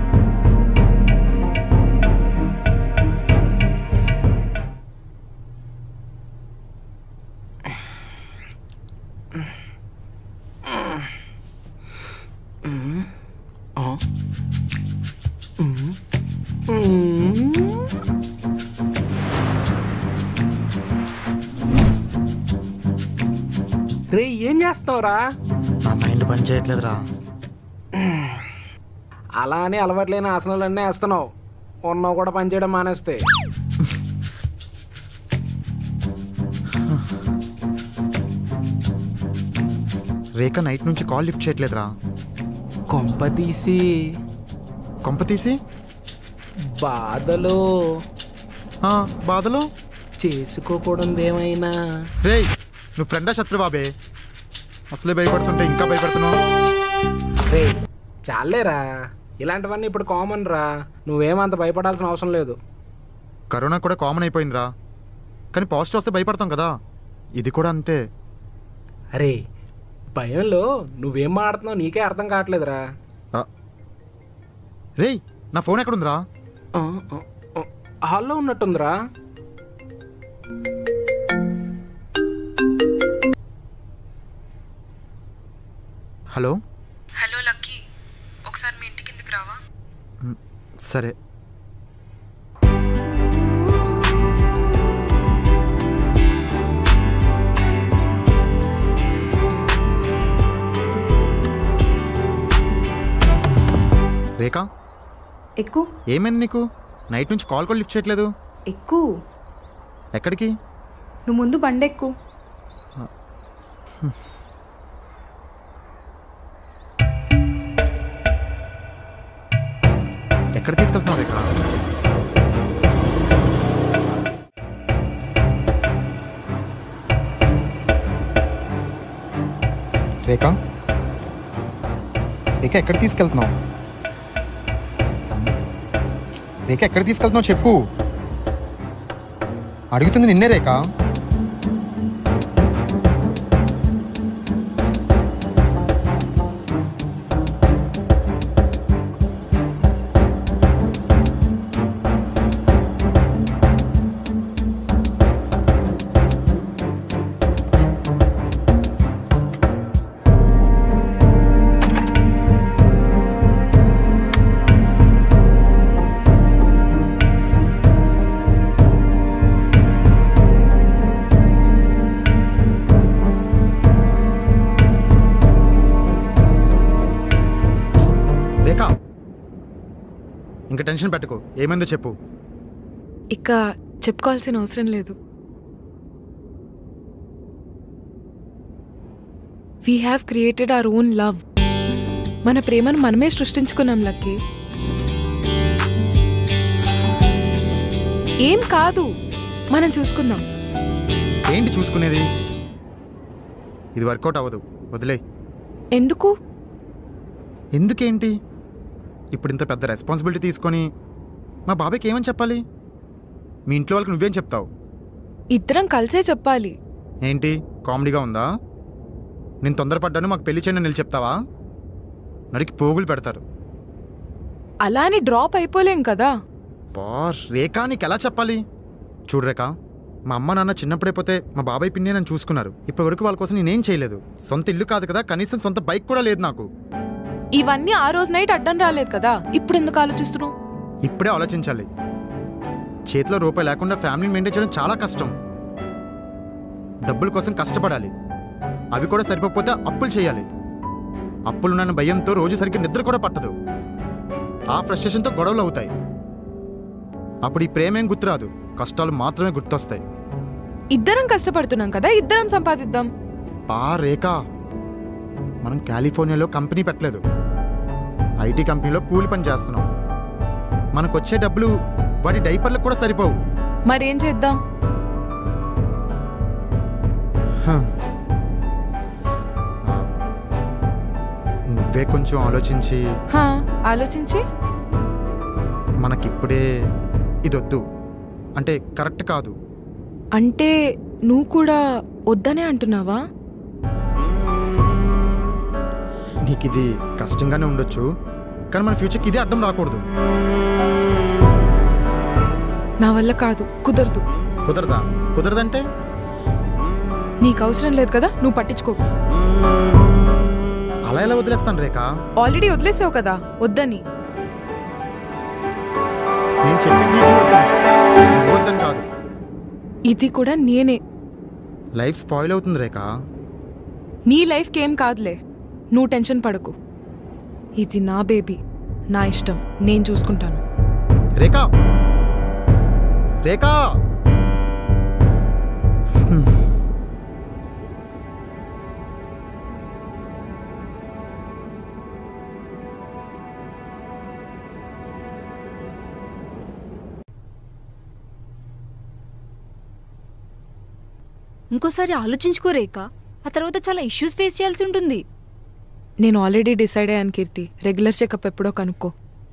రే ఏం చేస్తావురా నా మైండ్ పని చేయట్లేదురా అలా అని అలవాట్లేని ఆసనాలన్నీ వేస్తున్నావు ఉన్నావు కూడా పనిచేయడం మానేస్తే రేఖ నైట్ నుంచి కాల్ లిఫ్ట్ చేయట్లేదురా కొంప తీసి కొంప తీసి బాధలో ఆ, బాధలో చేసుకోకూడదు ఏమైనా రేయ్ నువ్వు ఫ్రెండా శత్రుబాబే అసలే భయపడుతుంటే ఇంకా భయపడుతున్నావు రే చాలేరా ఇలాంటివన్నీ ఇప్పుడు కామన్ రా నువ్వేమంత భయపడాల్సిన అవసరం లేదు కరోనా కూడా కామన్ అయిపోయిందిరా కానీ పాజిటివ్ వస్తే భయపడతాం కదా ఇది కూడా అంతే అరే భయంలో నువ్వేం మాడుతున్నావు నీకే అర్థం కావట్లేదురా రేయ్ నా ఫోన్ ఎక్కడుందిరా హాల్లో ఉన్నట్టుందిరా హలో హలో లక్కీ ఒకసారి మీ ఇంటి కిందకి రావా మ్, సరే రేఖ ఎక్కు ఏమైంది నీకు నైట్ నుంచి కాల్ కూడా లిఫ్ట్ చేయట్లేదు ఎక్కు ఎక్కడికి నువ్వు ముందు బండెక్కు ఎక్కడ తీసుకెళ్తున్నావు రేఖ రేఖ రేఖ ఎక్కడ తీసుకెళ్తున్నావు రేఖ ఎక్కడ తీసుకెళ్తున్నావు చెప్పు అడుగుతుంది నిన్నే రేఖ రేఖ ఇంకా టెన్షన్ పెట్టుకో ఏమైందో చెప్పు ఇక చెప్పుకోవాల్సిన అవసరం లేదు we have created our own love మన ప్రేమను మనమే సృష్టించుకున్నాం లక్కీ ఏం కాదు మనం చూసుకుందాం ఏంటి చూసుకునేది ఇది వర్కౌట్ అవ్వదు వదిలే ఎందుకు ఎందుకేంటి ఇప్పుడు ఇంత పెద్ద రెస్పాన్సిబిలిటీ తీసుకొని మా బాబాయ్కి ఏమని చెప్పాలి మీ ఇంట్లో వాళ్ళకి నువ్వేం చెప్తావు ఇద్దరం కలిసే చెప్పాలి ఏంటి కామెడీగా ఉందా నేను తొందరపడ్డాను మాకు పెళ్లి చేయని నిలిచి చెప్తావా నడికి పోగులు పెడతారు అలా అని డ్రాప్ అయిపోలేం కదా బాస్ రేఖ నీకు ఎలా చెప్పాలి చూడు రేఖ మా అమ్మ నాన్న చిన్నప్పుడే పోతే మా బాబాయ్ పిన్నే నన్ను చూసుకున్నారు ఇప్పటి వరకు వాళ్ళ కోసం నేనేం చేయలేదు సొంత ఇల్లు కాదు కదా కనీసం సొంత బైక్ కూడా లేదు నాకు ఇవన్నీ ఆ రోజు నైట్ అడ్డం రాలేదు కదా ఇప్పుడు ఎందుకు ఆలోచిస్తున్నావు ఇప్పుడే ఆలోచించాలి చేతిలో రూపాయి లేకుండా ఫ్యామిలీ మెయింటైన్ చేయడం చాలా కష్టం డబ్బుల కోసం కష్టపడాలి అవి కూడా సరిపోకపోతే అప్పులు చేయాలి అప్పులు నన్ను భయంతో రోజు సరిగ్గా నిద్ర కూడా పట్టదు ఆ ఫ్రస్ట్రేషన్తో గొడవలు అవుతాయి అప్పుడు ఈ ప్రేమేం గుర్తురాదు కష్టాలు మాత్రమే గుర్తొస్తాయి ఇద్దరం కష్టపడుతున్నాం కదా ఇద్దరం సంపాదిద్దాం పా రేఖ మనం కాలిఫోర్నియాలో కంపెనీ పెట్టలేదు ఐటీ కంపెనీలో కూలి పని చేస్తున్నాం మనకొచ్చే డబ్బులు వాటి డైపర్లకు కూడా సరిపోవు మరేం చేద్దాం హ. నువ్వే కొంచెం ఆలోచించి హా, ఆలోచించి మనకిప్పుడే ఇదొద్దు అంటే కరెక్ట్ కాదు అంటే నువ్వు కూడా వద్దనే అంటున్నావా నీకు ఇది కష్టంగానే ఉండొచ్చు కానీ మన ఫ్యూచర్కి ఇదే అడ్డం రాకూడదు నా వల్ల కాదు కుదరదు కుదరదా కుదరదంటే నీకు అవసరం లేదు కదా నువ్వు పట్టించుకోకు అలా ఎలా వదిలేస్తాను రేఖ ఆల్రెడీ వదిలేసావు కదా వద్దని నేను చెప్పింది ఇది వద్దని నువ్వు వద్దని కాదు ఇది కూడా నేనే లైఫ్ స్పాయిల్ అవుతుంది రేఖ నీ లైఫ్కి ఏం కాదులే నువ్వు టెన్షన్ పడకు ఇది నా బేబీ నా ఇష్టం నేను చూసుకుంటాను రేఖ రేఖ హ్మ్. ఇంకోసారి ఆలోచించుకో రేఖ ఆ తర్వాత చాలా ఇష్యూస్ ఫేస్ చేయాల్సి ఉంటుంది నేను ఆల్రెడీ డిసైడ్ అయ్యాను కీర్తి రెగ్యులర్ చెకప్ ఎప్పుడో కనుక్కో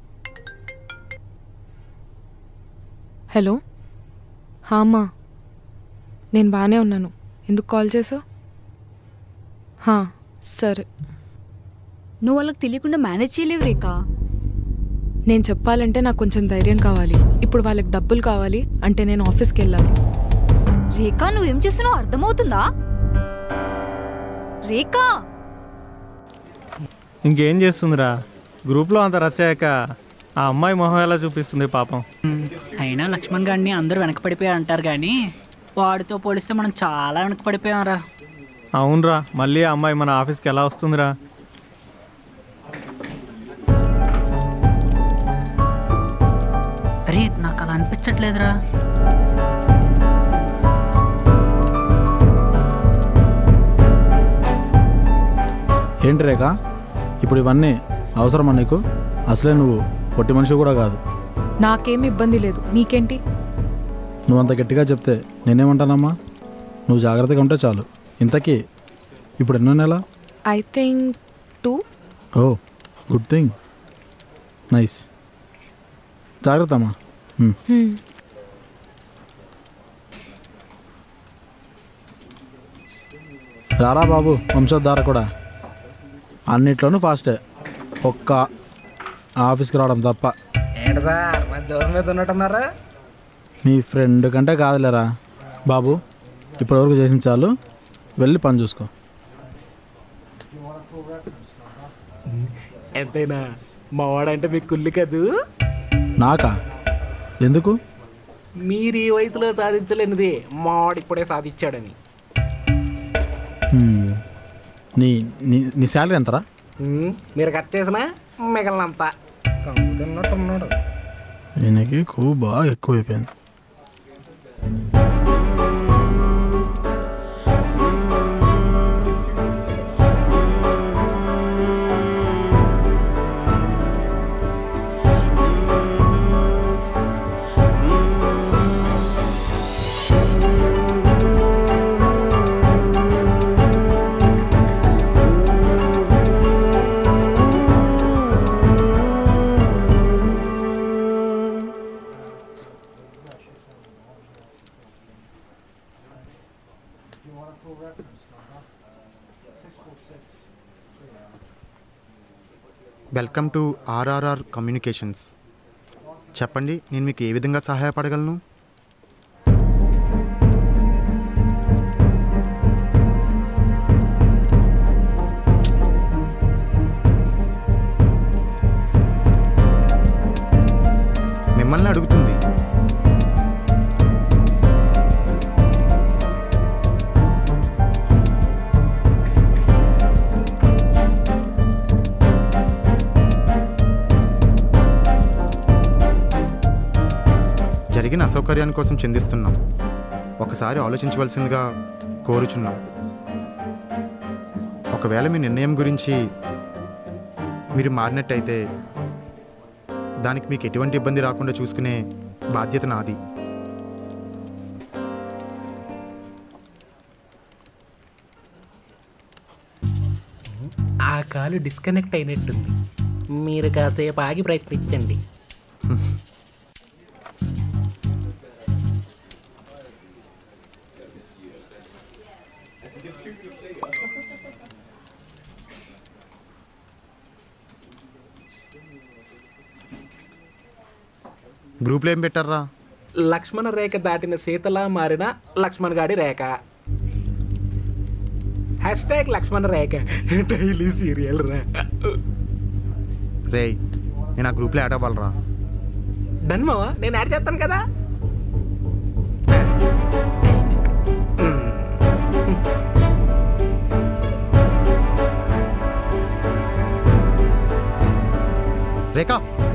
హలో హా అమ్మా నేను బాగానే ఉన్నాను ఎందుకు కాల్ చేసావు హా సరే నువ్వు వాళ్ళకి తెలియకుండా మేనేజ్ చేయలేవు రేఖ నేను చెప్పాలంటే నాకు కొంచెం ధైర్యం కావాలి ఇప్పుడు వాళ్ళకి డబ్బులు కావాలి అంటే నేను ఆఫీస్కి వెళ్ళాలి రేఖ నువ్వేం చేస్తున్నావు అర్థమవుతుందా రేఖ ఇంకేం చేస్తుందిరా గ్రూప్లో అంత రచ్చాక ఆ అమ్మాయి మొహం ఎలా చూపిస్తుంది పాపం అయినా లక్ష్మణ్ గారిని అందరూ వెనకపడిపోయారు అంటారు కానీ వాడితో పోలిస్తే మనం చాలా వెనకపడిపోయాంరా అవునరా మళ్ళీ ఆ అమ్మాయి మన ఆఫీస్కి ఎలా వస్తుందిరా అరే నాకు అలా అనిపించట్లేదురా ఏంటి రేఖ ఇప్పుడు ఇవన్నీ అవసరమా నీకు అసలే నువ్వు పొట్టి మనిషి కూడా కాదు నాకేం ఇబ్బంది లేదు నీకేంటి నువ్వు అంత గట్టిగా చెప్తే నేనేమంటానమ్మా నువ్వు జాగ్రత్తగా ఉంటే చాలు ఇంతకీ ఇప్పుడు ఎన్నో నెల I think too oh good thing nice జాగ్రత్త అమ్మా ఉమ్. రారా బాబు వంశోద్ధార కూడా అన్నిట్లోనూ ఫాస్టే ఒక్క ఆఫీస్కి రావడం తప్ప ఏంటి సార్ మా జోస్ మీద ఉన్నట్టున్నారా మీ ఫ్రెండ్ కంటే కాదులేరా బాబు ఇప్పటివరకు చేసిన చాలు వెళ్ళి పని చూసుకో ఎంతైనా మా వాడంటే మీకు కుళ్ళి కదూ నాకా ఎందుకు మీరు ఈ వయసులో సాధించలేనిది మా వాడు ఇప్పుడే సాధించాడని హ్మ్. నీ నీ నీ శాలరీ ఎంతరా ఉమ్, మీరు కట్ చేసిన మిగిలినంత కమ్ముతున్నట్టున్నాడు ఈయనకి కొవ్వు బాగా ఎక్కువైపోయింది వెల్కమ్ టు ఆర్ఆర్ఆర్ కమ్యూనికేషన్స్ చెప్పండి నేను మీకు ఏ విధంగా సహాయపడగలను మిమ్మల్ని అడుగుతుంది జరిగిన అసౌకర్యాన్ని కోసం చిందిస్తున్నాం ఒకసారి ఆలోచించవలసిందిగా కోరుచున్నాం ఒకవేళ మీ నిర్ణయం గురించి మీరు మారినట్టయితే దానికి మీకు ఎటువంటి ఇబ్బంది రాకుండా చూసుకునే బాధ్యత నాది ఆ కాలు డిస్కనెక్ట్ అయినట్టుంది మీరు కాసేపు ఆగి ప్రయత్నించండి గ్రూప్లో ఏం పెట్టారా లక్ష్మణ రేఖ దాటిన సీతలా మారిన లక్ష్మణ్ గాడి Rekha hash tag Lakshmana Rekha daily serial రా రేయ్ నేను ఆ గ్రూప్లో యాడ్ అవ్వాలరా డన్ మావా నేను యాడ్ చేస్తాను కదా రేఖ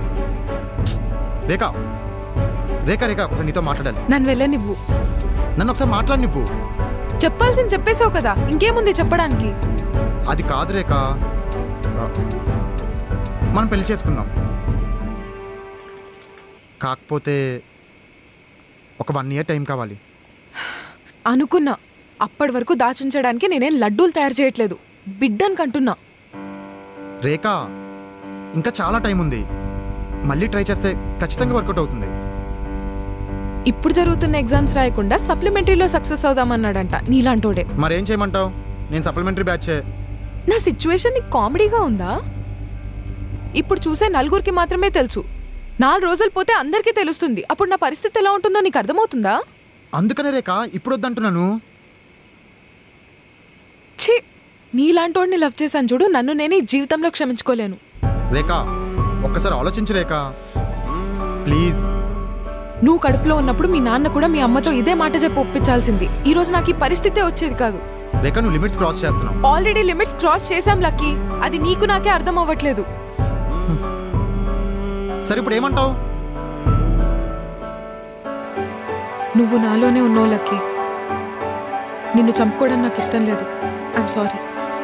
రేఖ రేఖ రేఖ ఒకసారి నీతో మాట్లాడాలి నన్ను వెళ్ళనివ్వు నన్ను ఒకసారి మాట్లాడి నువ్వు చెప్పాల్సింది చెప్పేసావు కదా ఇంకేముంది చెప్పడానికి అది కాదు రేఖ ఆ, మనం పెళ్లి చేసుకుందాం కాకపోతే ఒక వన్ ఇయర్ టైం కావాలి అనుకున్నా అప్పటి వరకు దాచుంచడానికి నేనేం లడ్డూలు తయారు చేయట్లేదు బిడ్డని కంటున్నా రేఖ ఇంకా చాలా టైం ఉంది మళ్ళీ ట్రై చేస్తే ఖచ్చితంగా వర్కౌట్ అవుతుంది ఇప్పుడు జరుగుతున్న ఎగ్జామ్స్ రాయకుండా సప్లిమెంటరీలో సక్సెస్ అవుదామన్నాడంట నీలాంటోడే మరేం చేయమంటావు నేను సప్లిమెంటరీ బ్యాచే నా సిచ్యువేషన్ నీకు కామెడీగా ఉందా ఇప్పుడు చూసే నలుగురికి మాత్రమే తెలుసు నాలుగు రోజులు పోతే అందరికీ తెలుస్తుంది అప్పుడు నా పరిస్థితి ఎలా ఉంటుందో నీకు అర్థమవుతుందా అందుకనే రేఖ ఇప్పుడు వద్దంటున్నాను ఛీ నీలాంటోడిని లవ్ చేశాను చూడు నన్ను నేను ఈ జీవితంలో క్షమించుకోలేను రేఖ ఒక్కసారి ఆలోచించు రేఖ ప్లీజ్ నువ్వు కడుపులో ఉన్నప్పుడు మీ నాన్న కూడా మీ అమ్మతో ఇదే మాట చెప్పి ఒప్పించాల్సింది ఈ రోజు నాకు ఈ పరిస్థితే వచ్చేది కాదు రేఖ నువ్వు లిమిట్స్ క్రాస్ చేస్తున్నావు ఆల్రెడీ లిమిట్స్ క్రాస్ చేశాం లక్కీ అది నీకు నాకే అర్థం అవ్వట్లేదు సరే ఇప్పుడు ఏమంటావు నువ్వు నాలోనే ఉన్నావు లక్కీ నిన్ను చంపుకోవడం నాకు ఇష్టం లేదు ఐఎమ్ సారీ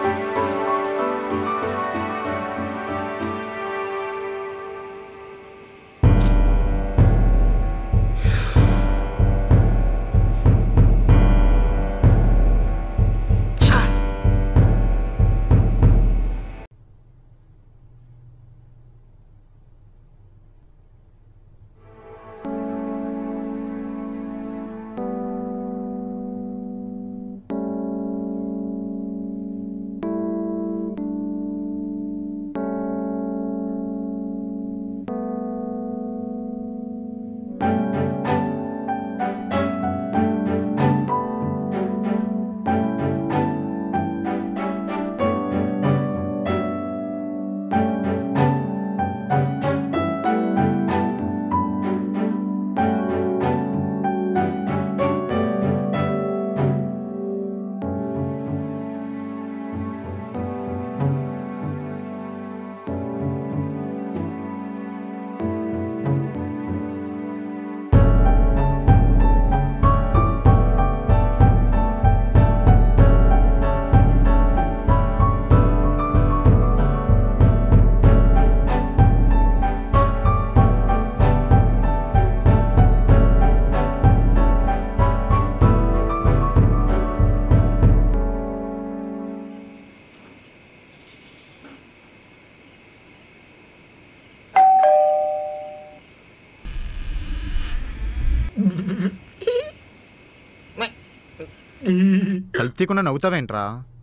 కలుపు తీయకుండా నవ్వుతావేంట్రా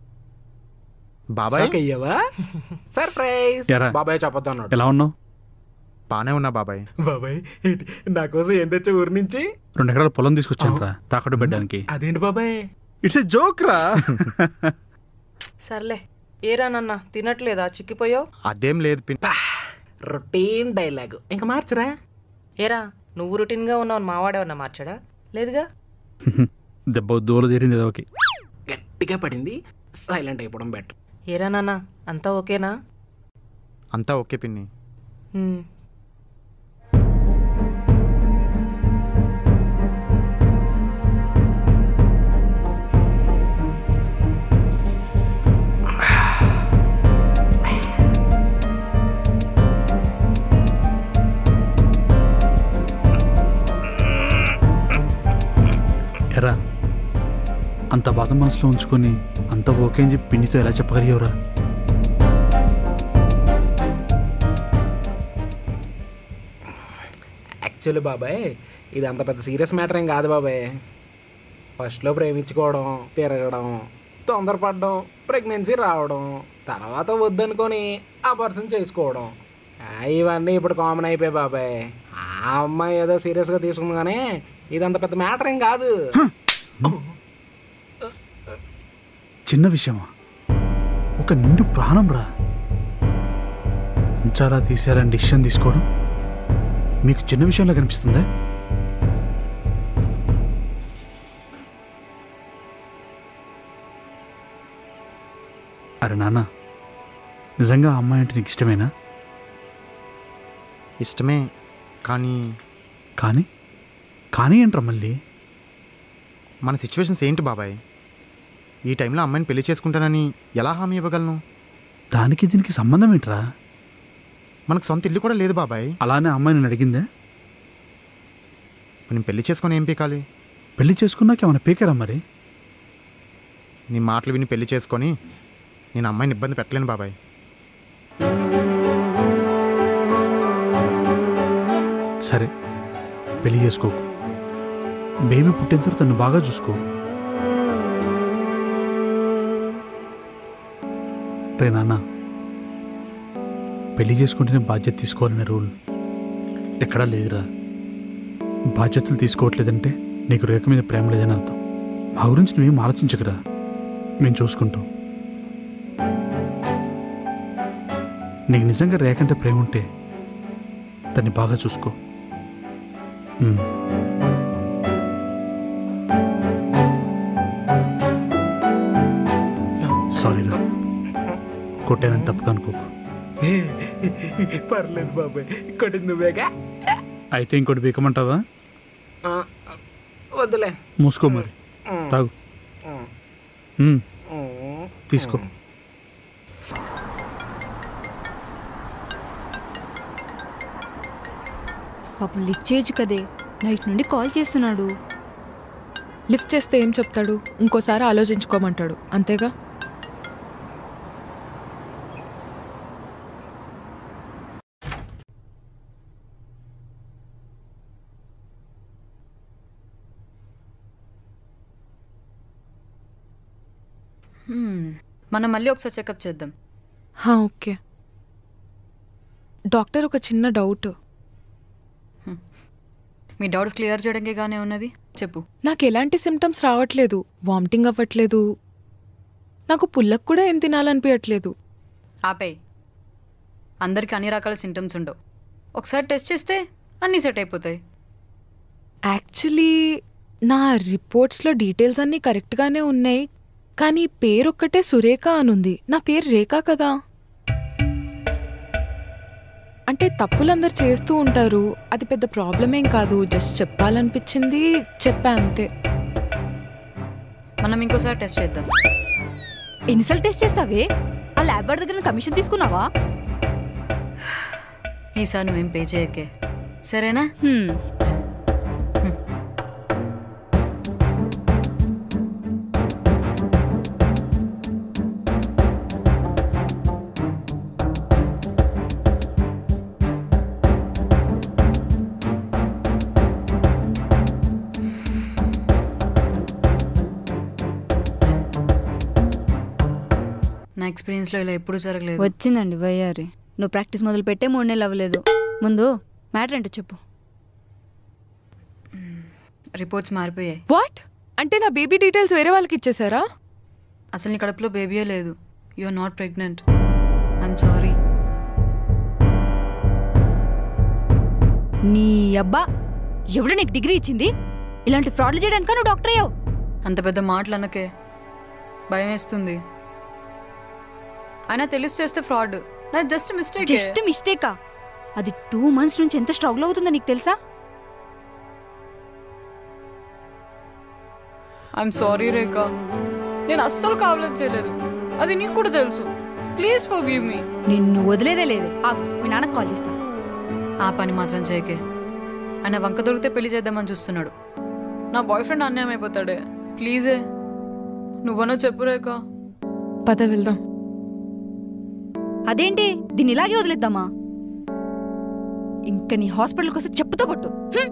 బాబాయ్ షాక్ అయ్యావా సర్ప్రైజ్ ఎరా. బాబాయ్ చెప్పొద్దు అన్నాడు ఎలా ఉన్నావు బానే ఉన్నా బాబాయ్ బాబాయ్ ఏంటి నా కోసం ఏం తెచ్చా ఊరి నుంచి రెండు ఎకరాల పొలం తీసుకొచ్చాను రా తాకట్టు పెట్టడానికి అదేంటి బాబాయ్ ఇట్స్ ఎ జోక్ రా సర్లే ఏరా నాన్న తినట్లేదా చిక్కిపోయావు అదేం లేదు పిన్ రొటీన్ డైలాగ్ ఇంకా మార్చరా ఏరా నువ్వు రొటీన్గా ఉన్నావు మావాడేమన్నా మార్చాడా లేదుగా దెబ్బ దూల తీరింది ఏదో ఓకే గట్టిగా పడింది సైలెంట్ అయిపోవడం బెటర్ ఏరా నాన్న అంతా ఓకేనా అంతా ఓకే పిన్ని హ్మ్. ఎరా అంత బాధ మనసులో ఉంచుకొని అంత ఓకే అని చెప్పి పిండితో ఎలా చెప్పగలిగేవరా యాక్చువల్లీ బాబాయ్ ఇది అంత పెద్ద సీరియస్ మ్యాటర్ ఏం కాదు బాబాయ్ ఫస్ట్లో ప్రేమించుకోవడం తిరగడం తొందరపడడం ప్రెగ్నెన్సీ రావడం తర్వాత వద్దనుకొని ఆ పర్సన్ చేసుకోవడం ఆ, ఇవన్నీ ఇప్పుడు కామన్ అయిపోయాయి బాబాయ్ ఆ అమ్మాయి ఏదో సీరియస్గా తీసుకుంది కానీ ఇదంత పెద్ద మ్యాటర్ ఏం కాదు చిన్న విషయమా ఒక నిండు ప్రాణం రా ఉంచాలా తీసేయాలని డిసిషన్ తీసుకోవడం మీకు చిన్న విషయంలో కనిపిస్తుందా అరే నాన్న నిజంగా ఆ అమ్మాయి అంటే నీకు ఇష్టమేనా ఇష్టమే కానీ కానీ కానీ ఏంట్రా మళ్ళీ మన సిచ్యువేషన్స్ ఏంటి బాబాయ్ ఈ టైంలో అమ్మాయిని పెళ్లి చేసుకుంటానని ఎలా హామీ ఇవ్వగలను దానికి దీనికి సంబంధం ఏంట్రా మనకు సొంత ఇల్లు కూడా లేదు బాబాయ్ అలానే ఆ అమ్మాయి నేను అడిగిందే నేను పెళ్లి చేసుకొని ఏం పీకాలి పెళ్లి చేసుకున్నాక ఏమైనా పీకరా మరి నీ మాటలు విని పెళ్లి చేసుకొని నేను అమ్మాయిని ఇబ్బంది పెట్టలేను బాబాయ్ సరే పెళ్లి చేసుకోకు బేబీ పుట్టిన తర్వాత తను బాగా చూసుకో రే నాన్న పెళ్లి చేసుకుంటేనే బాధ్యత తీసుకోవాలనే రూల్ ఎక్కడా లేదురా బాధ్యతలు తీసుకోవట్లేదంటే నీకు రేఖ మీద ప్రేమ లేదని అర్థం మా గురించి నువ్వేం ఆలోచించకరా మేము చూసుకుంటాం నీకు నిజంగా రేఖ అంటే ప్రేమ ఉంటే దాన్ని బాగా చూసుకో ఉమ్. సారీ రా కొట్టానని తప్పుగా అనుకోకు పర్లేదు బాబాయ్ ఇక్కడ నువ్వేగా అయితే ఇంకోటి బీకమంటావా ఆ, వద్దులే మూసుకో మరి తాగు ఉమ్. తీసుకో పాపం లిఫ్ట్ చేయొచ్చు కదే నైట్ నుండి కాల్ చేస్తున్నాడు లిఫ్ట్ చేస్తే ఏం చెప్తాడు ఇంకోసారి ఆలోచించుకోమంటాడు అంతేగా హ్మ్. మనం మళ్ళీ ఒకసారి చెకప్ చేద్దాం హా, ఓకే డాక్టర్ ఒక చిన్న డౌట్ మీ డౌట్స్ క్లియర్ చేయడానికి గానే ఉన్నది చెప్పు నాకు ఎలాంటి సిమ్టమ్స్ రావట్లేదు వామిటింగ్ అవ్వట్లేదు నాకు పుల్లకు కూడా ఏం తినాలనిపించట్లేదు ఆపేయ్ అందరికి అన్ని రకాల సింటమ్స్ ఉండవు ఒకసారి టెస్ట్ చేస్తే అన్నీ సెట్ అయిపోతాయి యాక్చువల్లీ నా రిపోర్ట్స్లో డీటెయిల్స్ అన్నీ కరెక్ట్గానే ఉన్నాయి కానీ పేరు ఒక్కటే సురేఖ అనుంది నా పేరు రేఖ కదా అంటే తప్పులందరు చేస్తూ ఉంటారు అది పెద్ద ప్రాబ్లం ఏం కాదు జస్ట్ చెప్పాలనిపించింది చెప్పా అంతే మనం ఇంకోసారి టెస్ట్ చేద్దాం ఎన్నిసార్లు టెస్ట్ చేస్తావే ఆ ల్యాబ్ వాడి దగ్గర కమిషన్ తీసుకున్నావా ఈసారి నువ్వేం పే చేయకే సరేనా హ్మ్. నా ఎక్స్పీరియన్స్లో ఇలా ఎప్పుడూ జరగలేదు వచ్చిందండి వయ్యారి నువ్వు ప్రాక్టీస్ మొదలు పెట్టే మూడు నెలలు అవ్వలేదు ముందు మ్యాటర్ ఏంటో చెప్పు రిపోర్ట్స్ మారిపోయాయి వాట్ అంటే నా బేబీ డీటెయిల్స్ వేరే వాళ్ళకి ఇచ్చేసారా అసలు నీ కడుపులో బేబీయే లేదు you are not pregnant I'm sorry నీ అబ్బా ఎవడు నీకు డిగ్రీ ఇచ్చింది ఇలాంటి ఫ్రాడ్లు చేయడానికి నువ్వు డాక్టర్ అయ్యావు అంత పెద్ద మాటలు అనకే భయం వేస్తుంది అయినా తెలిసి చేస్తే ఫ్రాడ్ నా జస్ట్ మిస్టేక్ జస్ట్ మిస్టేకా అది టూ మంత్స్ నుంచి ఎంత స్ట్రగుల్ అవుతుందో నీకు తెలుసా ఐఎమ్ సారీ రేఖ నేను అస్సలు కావాలని చేయలేదు అది నీకు కూడా తెలుసు ప్లీజ్ ఫర్ గివ్ మీ నిన్ను వదిలేదే లేదు ఆగు, మీ నాన్నకు కాల్ చేస్తా ఆ పని మాత్రం చేయకే ఆయన వంక దొరికితే పెళ్లి చేద్దామని చూస్తున్నాడు నా బాయ్ ఫ్రెండ్ అన్యాయం అయిపోతాడే ప్లీజే నువ్వనో చెప్పు రేఖ పద వెళ్దాం అదేంటి దీన్ని ఇలాగే వదిలేద్దామా ఇంకా నీ హాస్పిటల్కి వస్తే చెప్పుతో కొట్టు హ్మ్.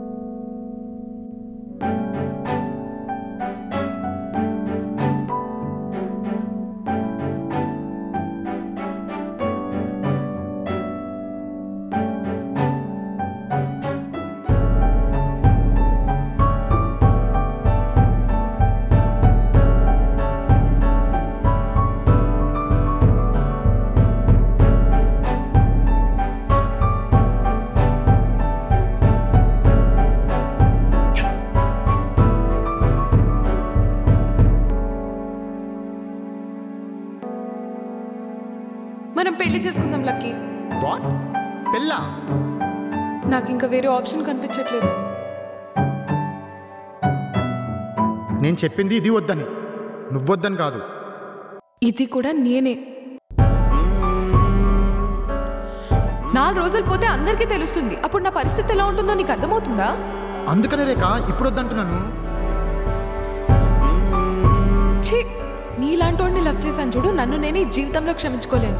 మనం పెళ్లి చేసుకుందాం లక్కీ వాట్ పెళ్ళా నాకు ఇంకా వేరే ఆప్షన్ కనిపించట్లేదు నేను చెప్పింది ఇది వద్దని నువ్వొద్దని కాదు ఇది కూడా నేనే నాలుగు రోజులు పోతే అందరికీ తెలుస్తుంది అప్పుడు నా పరిస్థితి ఎలా ఉంటుందో నీకు అర్థమవుతుందా అందుకనే రేఖ ఇప్పుడు వద్దంటున్నాను ఛీ నీలాంటి లవ్ చేశాను చూడు నన్ను నేను ఈ జీవితంలో క్షమించుకోలేను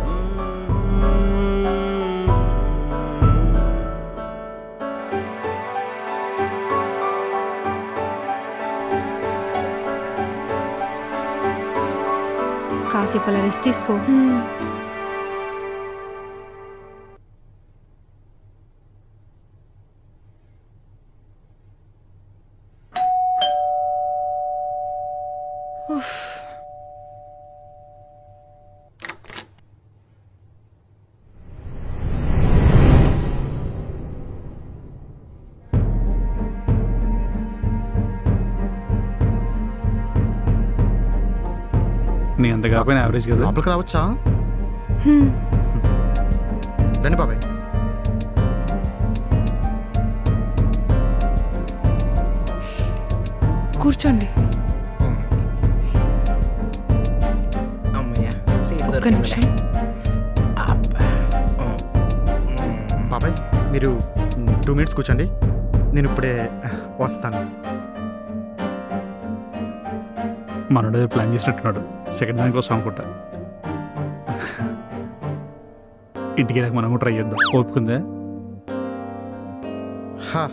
కాసేపు అలా రెస్ట్ తీసుకో ఉఫ్. నీ అంత కాకపోయినా యావరేజ్ కదా లోపలికి రావచ్చా హ్మ్. రండి బాబాయ్ కూర్చోండి అమ్మయ్యా సీట్ ఒక్క దొరికిందిలే. నిమిషం బాబాయ్ మీరు టూ మినిట్స్ కూర్చోండి నేను ఇప్పుడే వస్తాను మనోడే ప్లాన్ చేసినట్టున్నాడు సెకండ్ దానికోసం అనుకుంటా ఇంటికి వెళ్ళాక మనం కూడా ట్రై చేద్దాం ఓపుకుందే హా.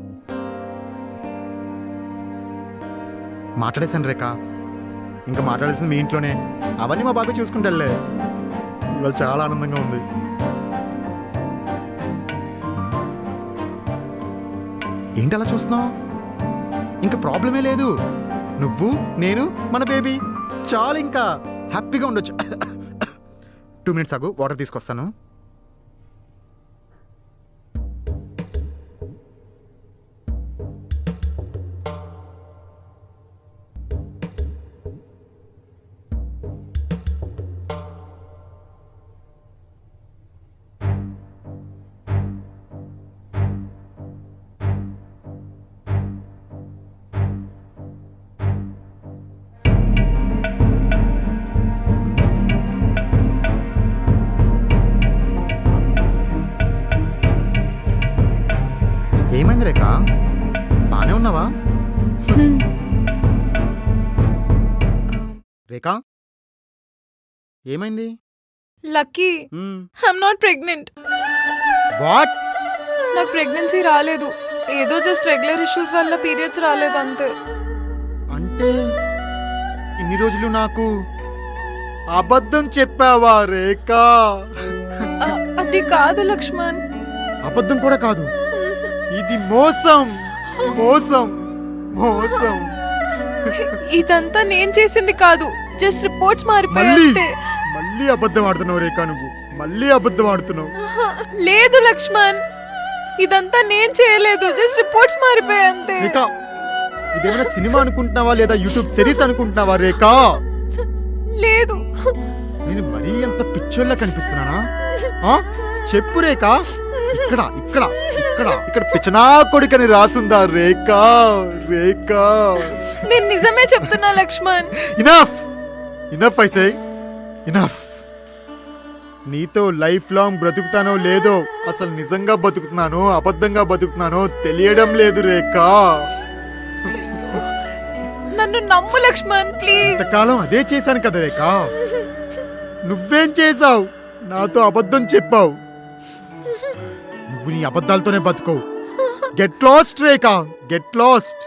మాట్లాడేశాను రేఖ ఇంకా మాట్లాడాల్సింది మీ ఇంట్లోనే అవన్నీ మా బాబాయ్ చూసుకుంటాడులే ఇవాళ చాలా ఆనందంగా ఉంది ఏంటి అలా చూస్తున్నావు ఇంకా ప్రాబ్లమే లేదు నువ్వు నేను మన బేబీ చాలు ఇంకా హ్యాపీగా ఉండొచ్చు టూ మినిట్స్ ఆగు వాటర్ తీసుకొస్తాను ఏమైంది రేఖ బానే ఉన్నావా రేఖ ఏమైంది Lucky I'm not pregnant what నాకు ప్రెగ్నెన్సీ రాలేదు ఏదో జస్ట్ రెగ్యులర్ ఇష్యూస్ వల్ల పీరియడ్స్ రాలేదు అంతే అంటే ఇన్ని రోజులు నాకు అబద్ధం చెప్పావా రేఖ అ- అది కాదు లక్ష్మణ్ అబద్ధం కూడా కాదు ఇది మోసం మోసం మోసం ఇదంతా నేను చేసింది కాదు జస్ట్ రిపోర్ట్స్ మారిపోయాయి మళ్ళీ అంతే మళ్ళీ అబద్ధం ఆడుతున్నావు రేఖ నువ్వు మళ్ళీ అబద్ధం ఆడుతున్నావు లేదు లక్ష్మణ్ ఇదంతా నేను చేయలేదు జస్ట్ రిపోర్ట్స్ మారిపోయాయి అంతే రేఖ ఇదేమైనా సినిమా అనుకుంటున్నావా లేదా యూట్యూబ్ సిరీస్ అనుకుంటున్నావా రేఖ లేదు నేను మరీ అంత పిచ్చోళ్ళ కనిపిస్తున్నానా ఆ? చెప్పు రేఖ ఇక్కడ ఇక్కడ ఇక్కడ ఇక్కడ పిచ్చనా కొడుకని రాసుందా రేఖ రేఖ నేను నిజమే చెప్తున్నా లక్ష్మణ్ ఇనఫ్ ఇనఫ్ ఐసే ఇనఫ్ నీతో లైఫ్ లాంగ్ బ్రతుకుతానో లేదో అసలు నిజంగా బతుకుతున్నానో అబద్ధంగా బతుకుతున్నానో తెలియడం లేదు రేఖ నన్ను నమ్ము లక్ష్మణ్ ప్లీజ్ ఇంతకాలం అదే చేశాను కదా రేఖ నువ్వేం చేసావు నాతో అబద్ధం చెప్పావు నువ్వు నీ అబద్ధాలతోనే బతుకోవు get lost Rekha get lost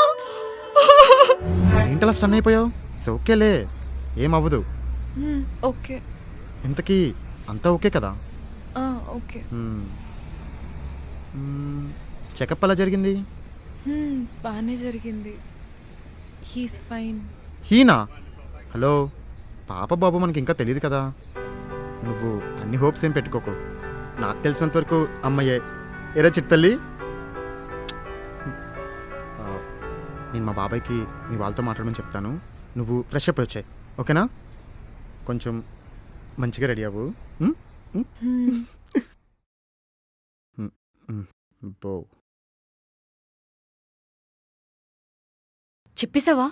ఏంటలా స్టన్ అయిపోయావు ఇట్స్ ఓకేలే ఏమవ్వదు ఓకే ఇంతకీ అంతా ఓకే కదా ఓకే చెకప్ అలా జరిగింది బాగానే జరిగింది హీస్ ఫైన్ హీనా హలో పాప బాబు మనకి ఇంకా తెలియదు కదా నువ్వు అన్ని హోప్స్ ఏం పెట్టుకోకు నాకు తెలిసినంత వరకు అమ్మయ్యే ఎరా చిట్టల్లి ఆ, నేను మా బాబాయ్కి నీ వాళ్ళతో మాట్లాడమని చెప్తాను నువ్వు ఫ్రెష్ అప్ వచ్చాయి ఓకేనా కొంచెం మంచిగా రెడీ అవ్వు ఉం? ఉం? ఉం, ఉం. బో చెప్పేశావా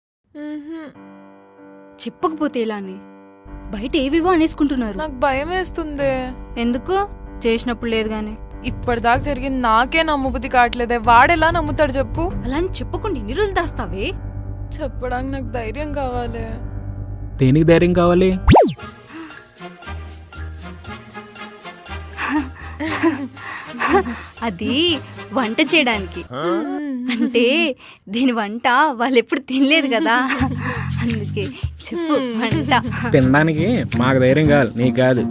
చెప్పకపోతే ఇలానే బయట ఏవేవో అనేసుకుంటున్నారు నాకు భయం వేస్తుంది ఎందుకు చేసినప్పుడు లేదు గానీ ఇప్పటిదాకా జరిగింది నాకే నమ్మబుద్ధి కావట్లేదే వాడెలా నమ్ముతాడు చెప్పు అలా అని చెప్పకుండా ఎన్ని రోజులు దాస్తావే చెప్పడానికి నాకు ధైర్యం కావాలి దేనికి ధైర్యం కావాలి అది వంట చేయడానికి అంటే దీని వంట వాళ్ళు ఎప్పుడు తినలేదు కదా అందుకే చెప్పు వంట తినడానికి మాకు ధైర్యం కావాలి నీకు కాదు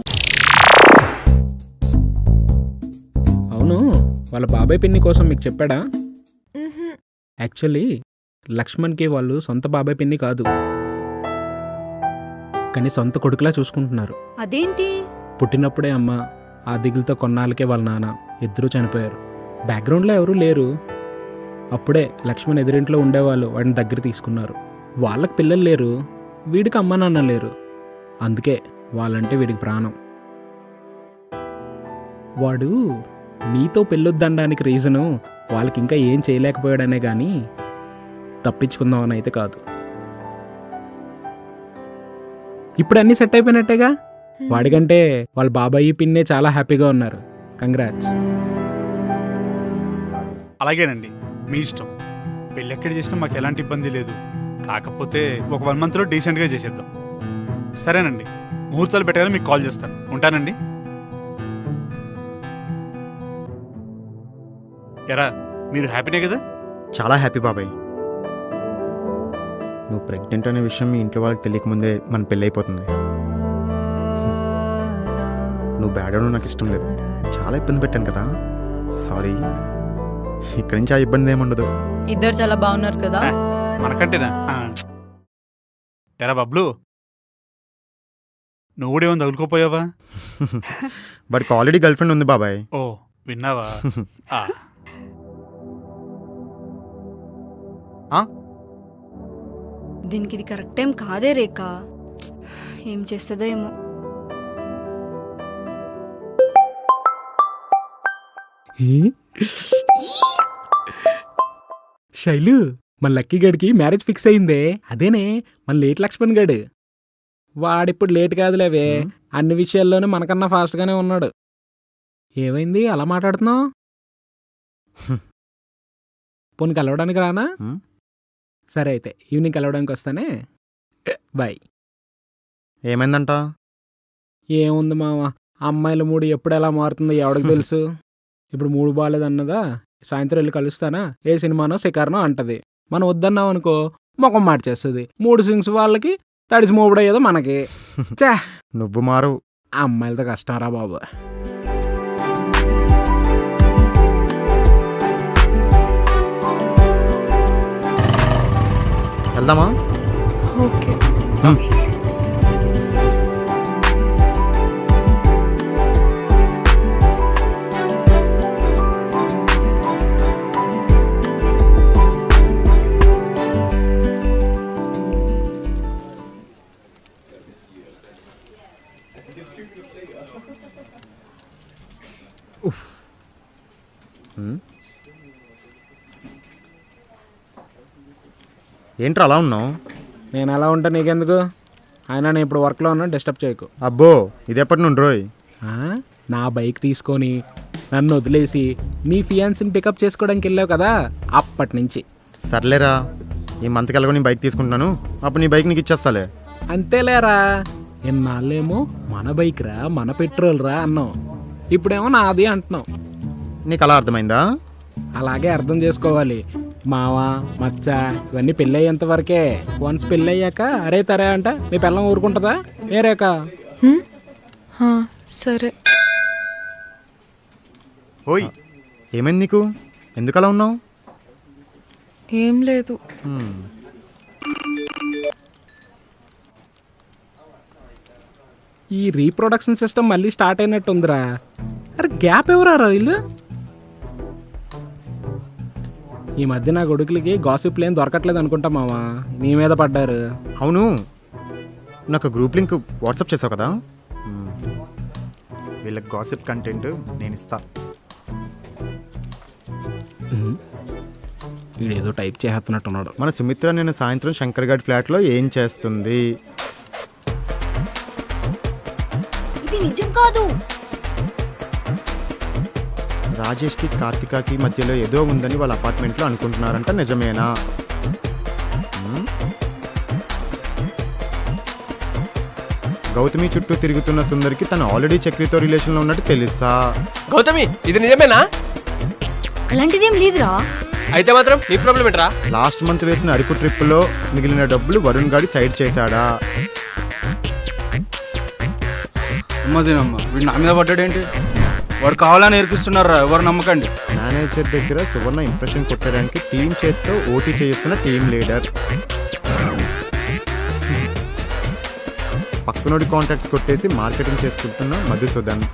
అవును వాళ్ళ బాబాయ్ పిన్ని కోసం మీకు చెప్పాడా యాక్చువల్లీ లక్ష్మణ్కి వాళ్ళు సొంత బాబాయ్ పిన్ని కాదు కానీ సొంత కొడుకులా చూసుకుంటున్నారు అదేంటి పుట్టినప్పుడే అమ్మ ఆ దిగులతో కొన్నాళ్ళకే వాళ్ళ నాన్న ఇద్దరూ చనిపోయారు బ్యాక్గ్రౌండ్లో ఎవరూ లేరు అప్పుడే లక్ష్మణ్ ఎదురింట్లో ఉండేవాళ్ళు వాడిని దగ్గర తీసుకున్నారు వాళ్ళకి పిల్లలు లేరు వీడికి అమ్మ నాన్న లేరు అందుకే వాళ్ళంటే వీడికి ప్రాణం వాడు నీతో పెళ్ళొద్దనడానికి రీజను వాళ్ళకి ఇంకా ఏం చేయలేకపోయాడనే కానీ తప్పించుకుందామని అయితే కాదు ఇప్పుడు అన్నీ సెట్ అయిపోయినట్టేగా వాడికంటే వాళ్ళ బాబాయి పిన్నే చాలా హ్యాపీగా ఉన్నారు కంగ్రాట్స్ అలాగేనండి మీ ఇష్టం పెళ్ళి ఎక్కడ చేసినా మాకు ఎలాంటి ఇబ్బంది లేదు కాకపోతే ఒక వన్ మంత్లో డీసెంట్గా చేసేద్దాం సరేనండి ముహూర్తాలు పెట్టగానే మీకు కాల్ చేస్తాను ఉంటానండి ఎరా మీరు హ్యాపీనే కదా చాలా హ్యాపీ బాబాయ్ నువ్వు ప్రెగ్నెంట్ అనే విషయం మీ ఇంట్లో వాళ్ళకి తెలియకముందే మన పెళ్ళి అయిపోతుంది నువ్వు బ్యాడ్ అవడం నాకు ఇష్టం లేదు చాలా ఇబ్బంది పెట్టాను కదా సారీ ఇక్కడి నుంచి ఆ ఇబ్బంది ఏముండదు ఇద్దరు చాలా బాగున్నారు కదా మనకంటేనా ఆ. ఎరా బబ్లు నువ్వు కూడా ఏమైనా తగులుకోపోయావా వాడికి ఆల్రెడీ గర్ల్ ఫ్రెండ్ ఉంది బాబాయ్ ఓ విన్నావా ఆ. దీనికి ఇది కరెక్ట్ టైం కాదే రేఖ ఏం చేస్తుందో ఏమో శైలు మన లక్కీ గడికి మ్యారేజ్ ఫిక్స్ అయిందే అదేనే మన లేట్ లక్ష్మణ్ గడు వాడిప్పుడు లేట్ కాదులేవే అన్ని విషయాల్లోనూ మనకన్నా ఫాస్ట్గానే ఉన్నాడు ఏమైంది అలా మాట్లాడుతున్నావు పోనీ కలవడానికి రానా సరే అయితే ఈవినింగ్ కలవడానికి వస్తానే బాయ్ ఏమైందంట ఏముంది మామ అమ్మాయిల మూడు ఎప్పుడు ఎలా మారుతుందో ఎవడికి తెలుసు ఇప్పుడు మూడు బాగాలేదన్నదా సాయంత్రం వెళ్ళి కలుస్తానా ఏ సినిమానో శికారనో అంటది మనం వద్దన్నాం అనుకో ముఖం మార్చేస్తుంది మూడు సింగ్స్ వాళ్ళకి తడిసి మూపుడయ్యేదో మనకి చా నువ్వు మారు అమ్మాయిలతో కష్టం రా బాబు వెళ్దామా ఓకే హ్మ్? ఏంట్రా అలా ఉన్నావు నేను ఎలా ఉంటా నీకెందుకు అయినా నేను ఇప్పుడు వర్క్లో ఉన్నా డిస్టర్బ్ చేయకు అబ్బో ఇది ఎప్పటి నుండి రోయ్ ఆ? నా బైక్ తీసుకొని నన్ను వదిలేసి నీ ఫియాన్సీని పికప్ చేసుకోవడానికి వెళ్ళావు కదా అప్పటి నుంచి సర్లేరా ఈ మంత్కి ఎలాగో నీ బైక్ తీసుకుంటున్నాను అప్పుడు నీ బైక్ నీకు ఇచ్చేస్తాలే అంతేలేరా ఎన్నాళ్ళేమో మన బైక్ రా మన పెట్రోల్ రా అన్నావు ఇప్పుడేమో నాది అంటున్నావు నీకు అలా అర్థమైందా అలాగే అర్థం చేసుకోవాలి మావ మచ్చ ఇవన్నీ పెళ్ళి అయ్యేంత వరకే వన్స్ పెళ్ళి అయ్యాక అరే తరే అంట నీ పిల్లం ఊరుకుంటుందా ఏ రేఖ హా, సరే ఓయ్ ఏమైంది నీకు ఎందుకు అలా ఉన్నావు ఏం లేదు ఈ రీప్రొడక్షన్ సిస్టమ్ మళ్ళీ స్టార్ట్ అయినట్టుందిరా అరే గ్యాప్ ఎవరారా వీళ్ళు ఈ మధ్య నా కొడుకులకి గాసిప్ ఏం దొరకట్లేదు అనుకుంటా మావా నీ మీద పడ్డారు అవును నాకు గ్రూప్ లింక్ వాట్సాప్ చేసావు కదా మ్మ్. వీళ్ళకి గాసిప్ కంటెంట్ నేను ఇస్తా వీడేదో టైప్ చేస్తున్నట్టున్నాడు మన సుమిత్ర నేను సాయంత్రం శంకర్ గడ్ ఫ్లాట్లో ఏం చేస్తుంది ఇది నిజం కాదు రాజేష్కి కార్తికాకి మధ్యలో ఏదో ఉందని వాళ్ళ అపార్ట్మెంట్లో అనుకుంటున్నారంట నిజమేనా మ్మ్? గౌతమి చుట్టూ తిరుగుతున్న సుందరికి తను ఆల్రెడీ చక్రితో రిలేషన్లో ఉన్నట్టు తెలుసా గౌతమి ఇది నిజమేనా అలాంటిదేం లేదురా అయితే మాత్రం నీ ప్రాబ్లం ఏంట్రా లాస్ట్ మంత్ వేసిన అరకు ట్రిప్లో మిగిలిన డబ్బులు వరుణ్ గాడి సైడ్ చేశాడా అమ్మదినమ్మ వీడు నా మీద పడ్డాడేంటి వాడు కావాలని నేర్పిస్తున్నారా ఎవరు నమ్మకండి మేనేజర్ దగ్గర సువర్ణ ఇంప్రెషన్ కొట్టడానికి టీం చేత్తో ఓటీ చేస్తున్న టీం లీడర్ పక్కనోడి కాంటాక్ట్స్ కొట్టేసి మార్కెటింగ్ చేసుకుంటున్న మధుసూదన్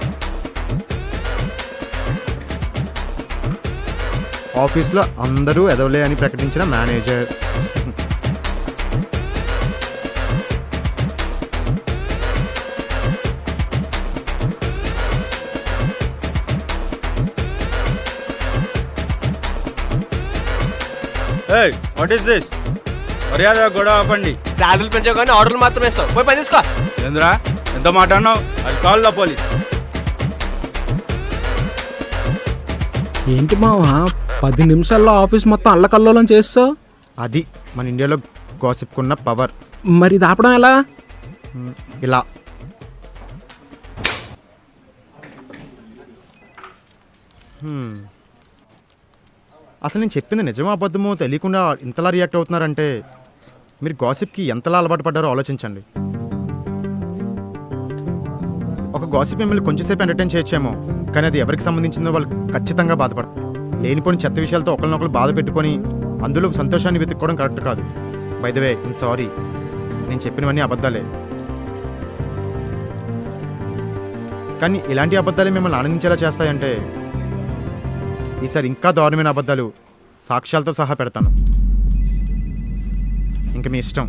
ఆఫీస్లో అందరూ ఎదవలే అని ప్రకటించిన మేనేజర్ ఏయ్ వాట్ ఈస్ దిస్ మర్యాద గొడవ ఆపండి శాలరీలు పెంచావు కానీ ఆర్డర్లు మాత్రం వేస్తావు పోయి పని చేసుకో ఏంద్రా ఎంత మాట అన్నావు అది కాల్ ద పోలీస్ ఏంటి మావా పది నిమిషాల్లో ఆఫీస్ మొత్తం అల్లకల్లోలం చేస్తావు అది మన ఇండియాలో గాసిప్కున్న పవర్ మరి ఇది ఆపడం ఎలా ఇలా హ్మ్. అసలు నేను చెప్పింది నిజమో అబద్ధమో తెలియకుండా ఇంతలా రియాక్ట్ అవుతున్నారంటే మీరు గాసిప్కి ఎంతలా అలవాటు పడ్డారో ఆలోచించండి ఒక గాసిప్ మిమ్మల్ని కొంచెంసేపు ఎంటర్టైన్ చేయొచ్చేమో కానీ అది ఎవరికి సంబంధించిందో వాళ్ళు ఖచ్చితంగా బాధపడతారు లేనిపోని చెత్త విషయాలతో ఒకరినొకరు బాధ పెట్టుకొని అందులో సంతోషాన్ని వెతుక్కోవడం కరెక్ట్ కాదు by the way I'm sorry నేను చెప్పినవన్నీ అబద్ధాలే కానీ ఇలాంటి అబద్ధాలే మిమ్మల్ని ఆనందించేలా చేస్తాయంటే ఈసారి ఇంకా దారుణమైన అబద్ధాలు సాక్ష్యాలతో సహా పెడతాను ఇంక మీ ఇష్టం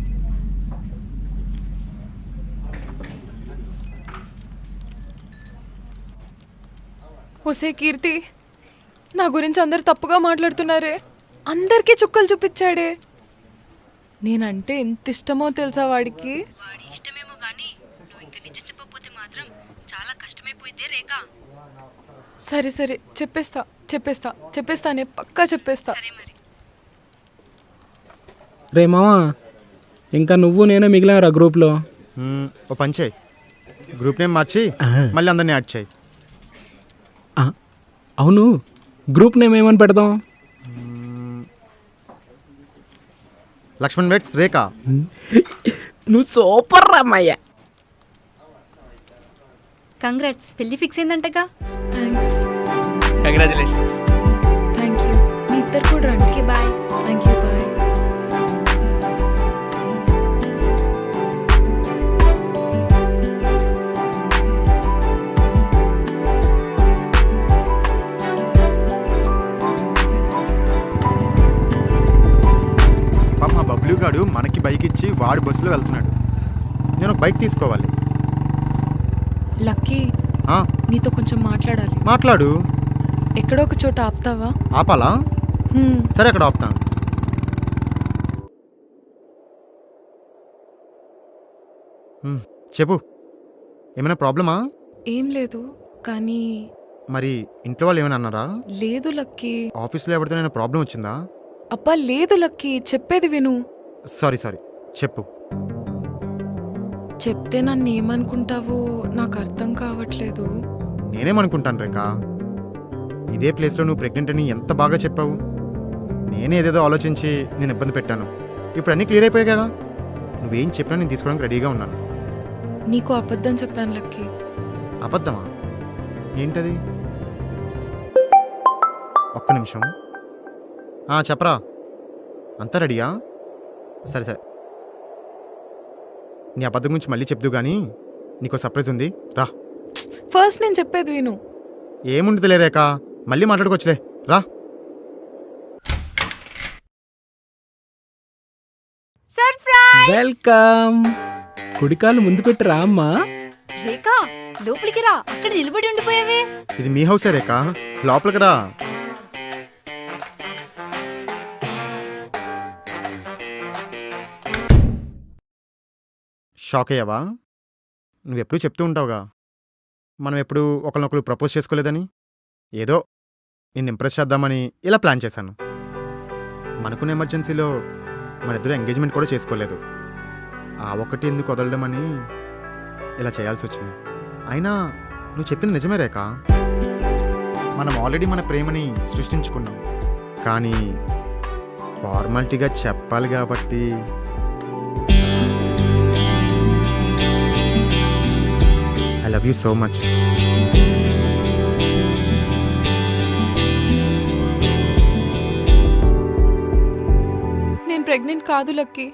ఒసే కీర్తి నా గురించి అందరు తప్పుగా మాట్లాడుతున్నారే అందరికీ చుక్కలు చూపించాడే నేనంటే ఎంత ఇష్టమో తెలుసా వాడికి వాడి ఇష్టమేమో కానీ నువ్వు ఇంకా నిజం చెప్పకపోతే మాత్రం చాలా కష్టమైపోయిద్దే రేఖ సరే సరే చెప్పేస్తా చెప్పేస్తా చెప్పేస్తానే పక్కా చెప్పేస్తా రే మావా ఇంకా నువ్వు నేనే మిగిలారా గ్రూప్లో మ్మ్, ఓ పని చేయి గ్రూప్ నేమ్ మార్చి మళ్ళీ అందరినీ యాడ్ చేయి ఆ, అవును గ్రూప్ నేమ్ ఏమని పెడదాం లక్ష్మణ్ వెట్స్ రేఖ నువ్వు సూపర్ రమ్మయ్య కంగ్రాట్స్ పెళ్లి ఫిక్స్ అయిందంటగా థ్యాంక్స్ కంగ్రాచులేషన్స్ థ్యాంక్ యూ మీ ఇద్దరు కూడా రండి బాయ్ థ్యాంక్ యూ బాయ్ పాప మా బబ్లు గాడు మనకి బైక్ ఇచ్చి వాడు బస్సులో వెళ్తున్నాడు నేను ఒక బైక్ తీసుకోవాలి లక్కీ ఆ, నీతో కొంచెం మాట్లాడాలి మాట్లాడు ఎక్కడో ఒక చోట ఆపుతావా ఆపాలా హ్మ్. సరే అక్కడ ఆపుతాను మ్మ్, చెప్పు ఏమైనా ప్రాబ్లమా ఏం లేదు కానీ మరి ఇంట్లో వాళ్ళు ఏమైనా అన్నారా లేదు లక్కీ ఆఫీస్లో ఎవరితోనైనా ప్రాబ్లం వచ్చిందా అబ్బా లేదు లక్కీ చెప్పేది విను సారీ సారీ చెప్పు చెప్తే నన్ను ఏమనుకుంటావో నాకు అర్థం కావట్లేదు నేనేమనుకుంటాను రేఖ ఇదే ప్లేస్లో నువ్వు ప్రెగ్నెంట్ అని ఎంత బాగా చెప్పావు నేనే ఏదేదో ఆలోచించి నేను ఇబ్బంది పెట్టాను ఇప్పుడు అన్నీ క్లియర్ అయిపోయాయి కదా నువ్వేం చెప్పినా నేను తీసుకోవడానికి రెడీగా ఉన్నాను నీకు అబద్ధం చెప్పాను లక్కీ అబద్ధమా ఏంటది ఒక్క నిమిషం ఆ, చెప్పరా అంతా రెడీయా సరే సరే నీ అబద్ధం గురించి మళ్ళీ చెప్దు కానీ నీకు సర్ప్రైజ్ ఉంది రా ఫస్ట్ నేను చెప్పేది విను ఏముండదులే రేఖ మళ్ళీ మాట్లాడుకోవచ్చులే రా వెల్కమ్ కుడికాలు ముందు పెట్టి రా అమ్మా రేఖ లోపలికి రా అక్కడ నిలబడి ఉండిపోయావే ఇది మీ హౌసే రేఖ లోపలికి రా షాక్ అయ్యావా నువ్వెప్పుడు చెప్తూ ఉంటావుగా మనం ఎప్పుడు ఒకరినొకరు ప్రపోజ్ చేసుకోలేదని ఏదో నిన్ను ఇంప్రెస్ చేద్దామని ఇలా ప్లాన్ చేశాను మనకున్న ఎమర్జెన్సీలో మన ఇద్దరు ఎంగేజ్మెంట్ కూడా చేసుకోలేదు ఆ ఒక్కటి ఎందుకు వదలడం అని ఇలా చేయాల్సి వచ్చింది అయినా నువ్వు చెప్పింది నిజమే రేఖ మనం ఆల్రెడీ మన ప్రేమని సృష్టించుకున్నాం కానీ ఫార్మాలిటీగా చెప్పాలి కాబట్టి I love you so much నేను ప్రెగ్నెంట్ కాదు లక్కీ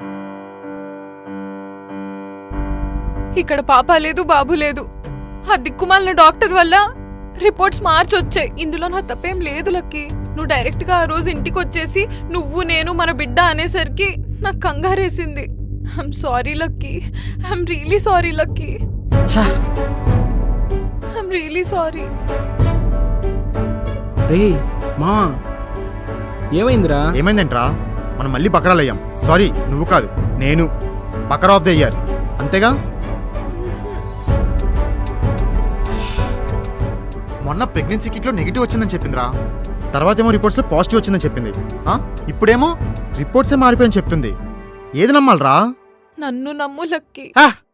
ఇక్కడ పాప లేదు బాబు లేదు ఆ దిక్కుమాలిన డాక్టర్ వల్ల రిపోర్ట్స్ మార్చొచ్చాయి ఇందులో నా తప్పేం లేదు లక్కీ నువ్వు డైరెక్ట్ గా ఆ రోజు ఇంటికి వచ్చేసి నువ్వు నేను మన బిడ్డ అనేసరికి నాకు కంగారేసింది I'm sorry Lucky I'm really sorry Lucky I'm really sorry రే మా ఏమైందిరా ఏమైందంట్రా మనం మళ్ళీ బకరాలయ్యాం సారీ నువ్వు కాదు నేను బకరా ఆఫ్ ద ఇయర్ అంతేగా మొన్న ప్రెగ్నెన్సీ కిట్లో నెగిటివ్ వచ్చిందని చెప్పిందిరా తర్వాత ఏమో రిపోర్ట్స్లో పాజిటివ్ వచ్చిందని చెప్పింది ఆ? ఇప్పుడేమో రిపోర్ట్సే మారిపోయని చెప్తుంది ఏది నమ్మాలరా నన్ను నమ్ము లక్కీ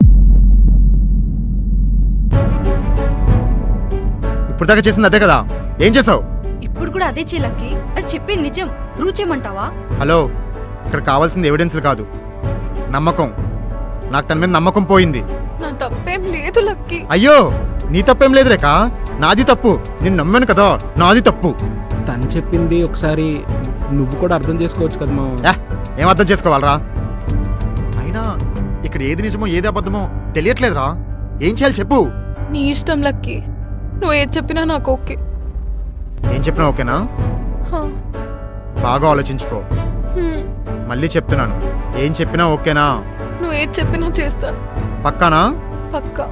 ఇప్పుడు దాకా చేసింది అదే కదా ఏం చేసావు ఇప్పుడు కూడా అదే చేయలకి అది చెప్పేది నిజం ప్రూవ్ చేయమంటావా హలో ఇక్కడ కావాల్సింది ఎవిడెన్స్లు కాదు నమ్మకం నాకు తన మీద నమ్మకం పోయింది నా తప్పేం లేదు లక్కీ అయ్యో నీ తప్పేం లేదు రేఖ నాది తప్పు నేను నమ్మాను కదా నాది తప్పు తను చెప్పింది ఒకసారి నువ్వు కూడా అర్థం చేసుకోవచ్చు కదా మా యా, ఏం అర్థం చేసుకోవాలరా అయినా ఇక్కడ ఏది నిజమో ఏది అబద్ధమో తెలియట్లేదురా ఏం చేయాలి చెప్పు నీ ఇష్టం లక్కీ నువ్వు ఏది చెప్పినా నాకు ఓకే ఏం చెప్పినా ఓకేనా హా. బాగా ఆలోచించుకో హ్మ్. మళ్ళీ చెప్తున్నాను ఏం చెప్పినా ఓకేనా నువ్వు ఏది చెప్పినా చేస్తాను పక్కానా పక్కా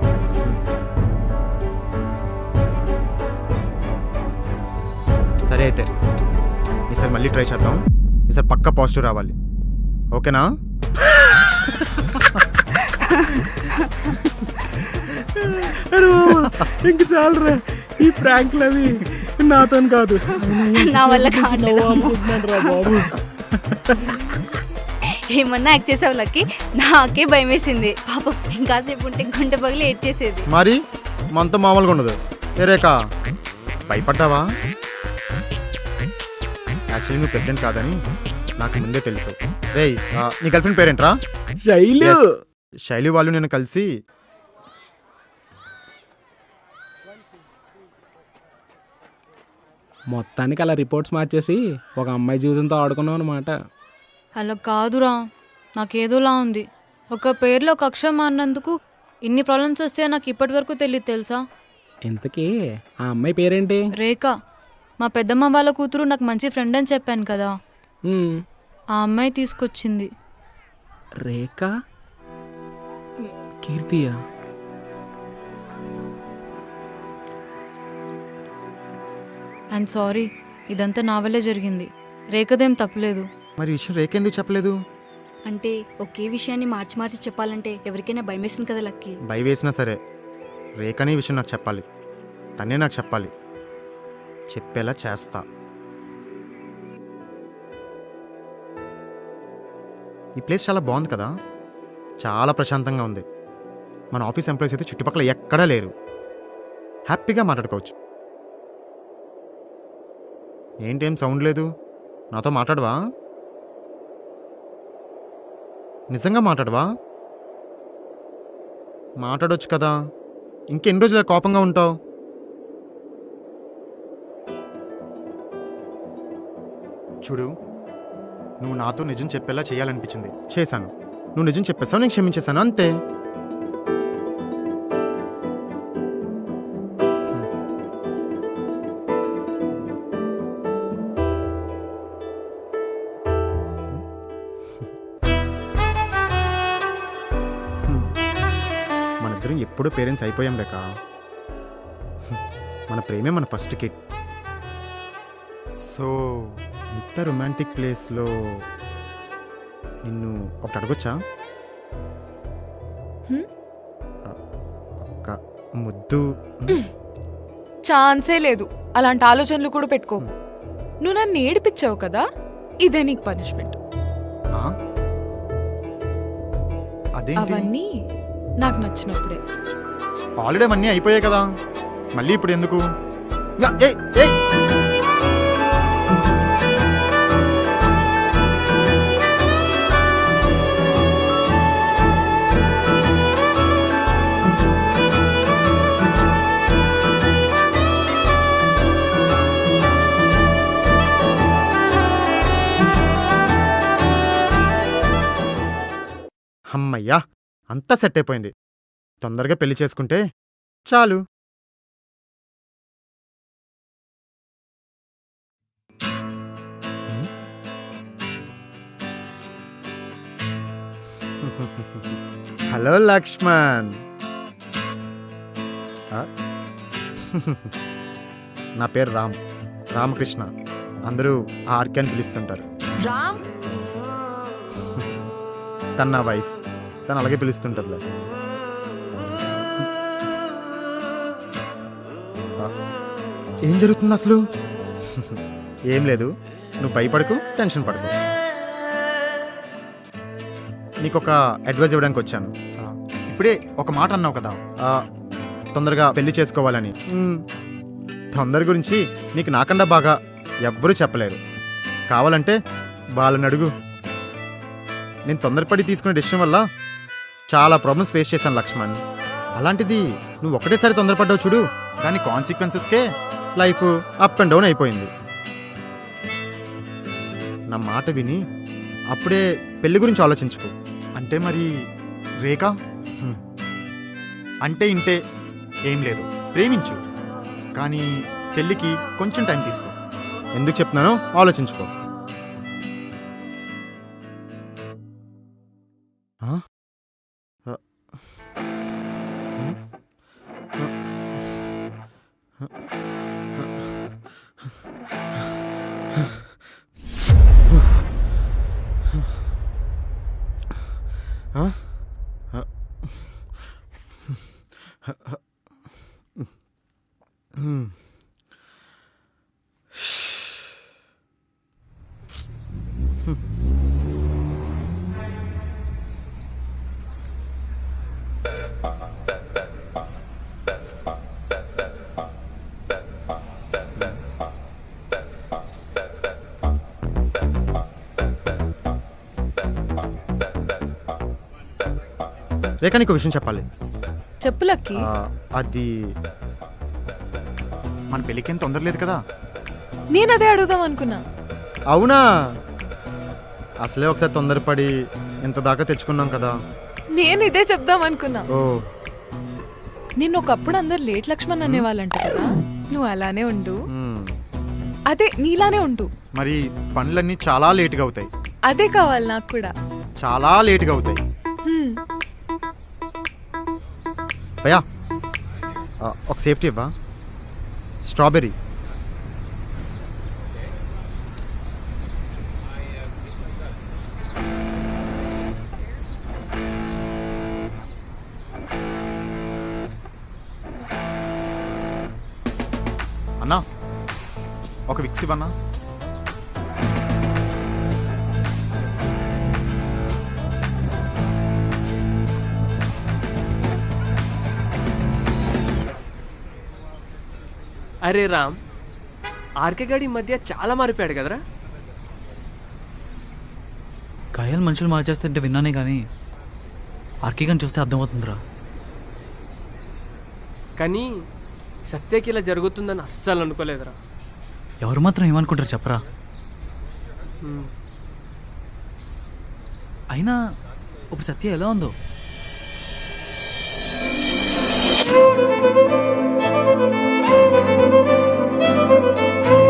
సరే అయితే ఈసారి మళ్ళీ ట్రై చేద్దాం ఈసారి పక్కా పాజిటివ్ రావాలి ఓకేనా ఇంక చాలరా ఈ ప్రాంక్లు అవి నాతో కాదు నా వల్ల కావట్లేదు. అనుకుంటున్నానురా బాబు ఏమన్నా యాక్ట్ చేసావు లక్కి నాకే భయం వేసింది పాపం ఇంకాసేపు ఉంటే గుండె పగిలి ఏడ్ చేసేది మరి మనతో మామూలుగా ఉండదు ఏ రేఖ భయపడ్డావా యాక్చువల్లీ నువ్వు ప్రెగ్నెంట్ కాదని నాకు ముందే తెలుసు రేయ్ ఆ, నీ గర్ల్ ఫ్రెండ్ పేరేంట్రా శైలు. Yes. శైలు వాళ్ళు నేను కలిసి మొత్తానికి అలా రిపోర్ట్స్ మార్చేసి ఒక అమ్మాయి జీవితంతో ఆడుకున్నాం అనమాట అలా కాదురా నాకేదోలా ఉంది ఒక పేరులో ఒక అక్షరం మారినందుకు ఇన్ని ప్రాబ్లమ్స్ వస్తే నాకు ఇప్పటి వరకు తెలియదు తెలుసా ఇంతకీ ఆ అమ్మాయి పేరేంటి రేఖ మా పెద్దమ్మ వాళ్ళ కూతురు నాకు మంచి ఫ్రెండ్ అని చెప్పాను కదా ఉమ్, ఆ అమ్మాయి తీసుకొచ్చింది రేఖ కీర్తియా అండ్ సారీ ఇదంతా నా వల్లే జరిగింది రేఖదేం తప్పలేదు మరి ఈ విషయం రేఖ ఎందుకు చెప్పలేదు అంటే ఒకే విషయాన్ని మార్చి మార్చి చెప్పాలంటే ఎవరికైనా భయం వేస్తుంది కదా లక్కి భయ వేసినా సరే రేఖనే ఈ విషయం నాకు చెప్పాలి తనే నాకు చెప్పాలి చెప్పేలా చేస్తా ఈ ప్లేస్ చాలా బాగుంది కదా చాలా ప్రశాంతంగా ఉంది మన ఆఫీస్ ఎంప్లాయీస్ అయితే చుట్టుపక్కల ఎక్కడా లేరు హ్యాపీగా మాట్లాడుకోవచ్చు ఏంటేం సౌండ్ లేదు నాతో మాట్లాడవా నిజంగా మాట్లాడవా మాట్లాడొచ్చు కదా ఇంకెన్ని రోజులు ఇలా కోపంగా ఉంటావు చూడు నువ్వు నాతో నిజం చెప్పేలా చేయాలనిపించింది చేశాను నువ్వు నిజం చెప్పేసావు నేను క్షమించేశాను అంతే మనిద్దరం ఎప్పుడూ పేరెంట్స్ అయిపోయాం లేక మన ప్రేమే మన ఫస్ట్ కిడ్ సో ఇంత రొమాంటిక్ ప్లేస్లో నిన్ను ఒకటి అడగొచ్చా హ్మ్? ఒక్క ముద్దు ఛాన్సే లేదు అలాంటి ఆలోచనలు కూడా పెట్టుకోకు నువ్వు నన్ను ఏడిపించావు కదా ఇదే నీకు పనిష్మెంట్ ఆ? అదేంటి అవన్నీ నాకు నచ్చినప్పుడే ఆల్రెడీ అవన్నీ అయిపోయాయి కదా మళ్ళీ ఇప్పుడు ఎందుకు యా, ఏయ్ ఏయ్ అమ్మయ్యా అంతా సెట్ అయిపోయింది తొందరగా పెళ్లి చేసుకుంటే చాలు హలో లక్ష్మణ్ ఆ? నా పేరు రామ్ రామకృష్ణ అందరూ ఆర్కే అని పిలుస్తుంటారు రామ్ తన నా వైఫ్ తను అలాగే పిలుస్తుంటుందిలే ఆ, ఏం జరుగుతుంది అసలు ఏం లేదు నువ్వు భయపడకు టెన్షన్ పడకు నీకు ఒక అడ్వైజ్ ఇవ్వడానికి వచ్చాను ఆ, ఇప్పుడే ఒక మాట అన్నావు కదా ఆ, తొందరగా పెళ్లి చేసుకోవాలని మ్, తొందర గురించి నీకు నాకన్నా బాగా ఎవ్వరూ చెప్పలేరు కావాలంటే వాళ్ళని అడుగు నేను తొందరపడి తీసుకునే డెసిషన్ వల్ల చాలా ప్రాబ్లమ్స్ ఫేస్ చేశాను లక్ష్మణ్ అలాంటిది నువ్వు ఒకటేసారి తొందరపడ్డావు చూడు దాని కాన్సిక్వెన్సెస్కే లైఫ్ అప్ అండ్ డౌన్ అయిపోయింది నా మాట విని అప్పుడే పెళ్లి గురించి ఆలోచించుకో అంటే మరి రేఖ అంటే ఇంటే ఏం లేదు ప్రేమించు కానీ పెళ్ళికి కొంచెం టైం తీసుకో ఎందుకు చెప్తున్నానో ఆలోచించుకో ఆ? ఆ. హ్మ్? ఆ? ఆ. హ్మ్. రేఖ నీకు విషయం చెప్పాలి చెప్పు లక్కి ఆ, అది మన పెళ్ళికేం తొందర లేదు కదా నేను అదే అడుగుదాం అనుకున్నా అవునా అసలే ఒకసారి తొందరపడి ఇంత దాకా తెచ్చుకున్నాం కదా నేను ఇదే చెప్దాం అనుకున్నా ఓ నిన్ను ఒకప్పుడు అందరు లేట్ లక్ష్మణ్ అనేవాళ్ళంట కదా నువ్వు అలానే ఉండు మ్మ్. అదే నీలానే ఉండు మరి పనులన్నీ చాలా లేట్గా అవుతాయి అదే కావాలి నాకు కూడా చాలా లేట్గా అవుతాయి హ్మ్. భయా ఆ, ఒక సేఫ్టీ ఇవ్వా స్ట్రాబెర్రీ అన్నా ఒక విక్స్ ఇవ్వన్నా అరే రామ్ ఆర్కే గాడి ఈ మధ్య చాలా మారిపోయాడు కదరా గాయాలు మనుషులు మార్చేస్తుంటే విన్నానే కానీ ఆర్కే గాని చూస్తే అర్థమవుతుందిరా కానీ సత్యకి ఇలా జరుగుతుందని అస్సలు అనుకోలేదురా ఎవరు మాత్రం ఏమనుకుంటారు చెప్పరా హ్మ్. అయినా ఇప్పుడు సత్య ఎలా ఉందో ఆ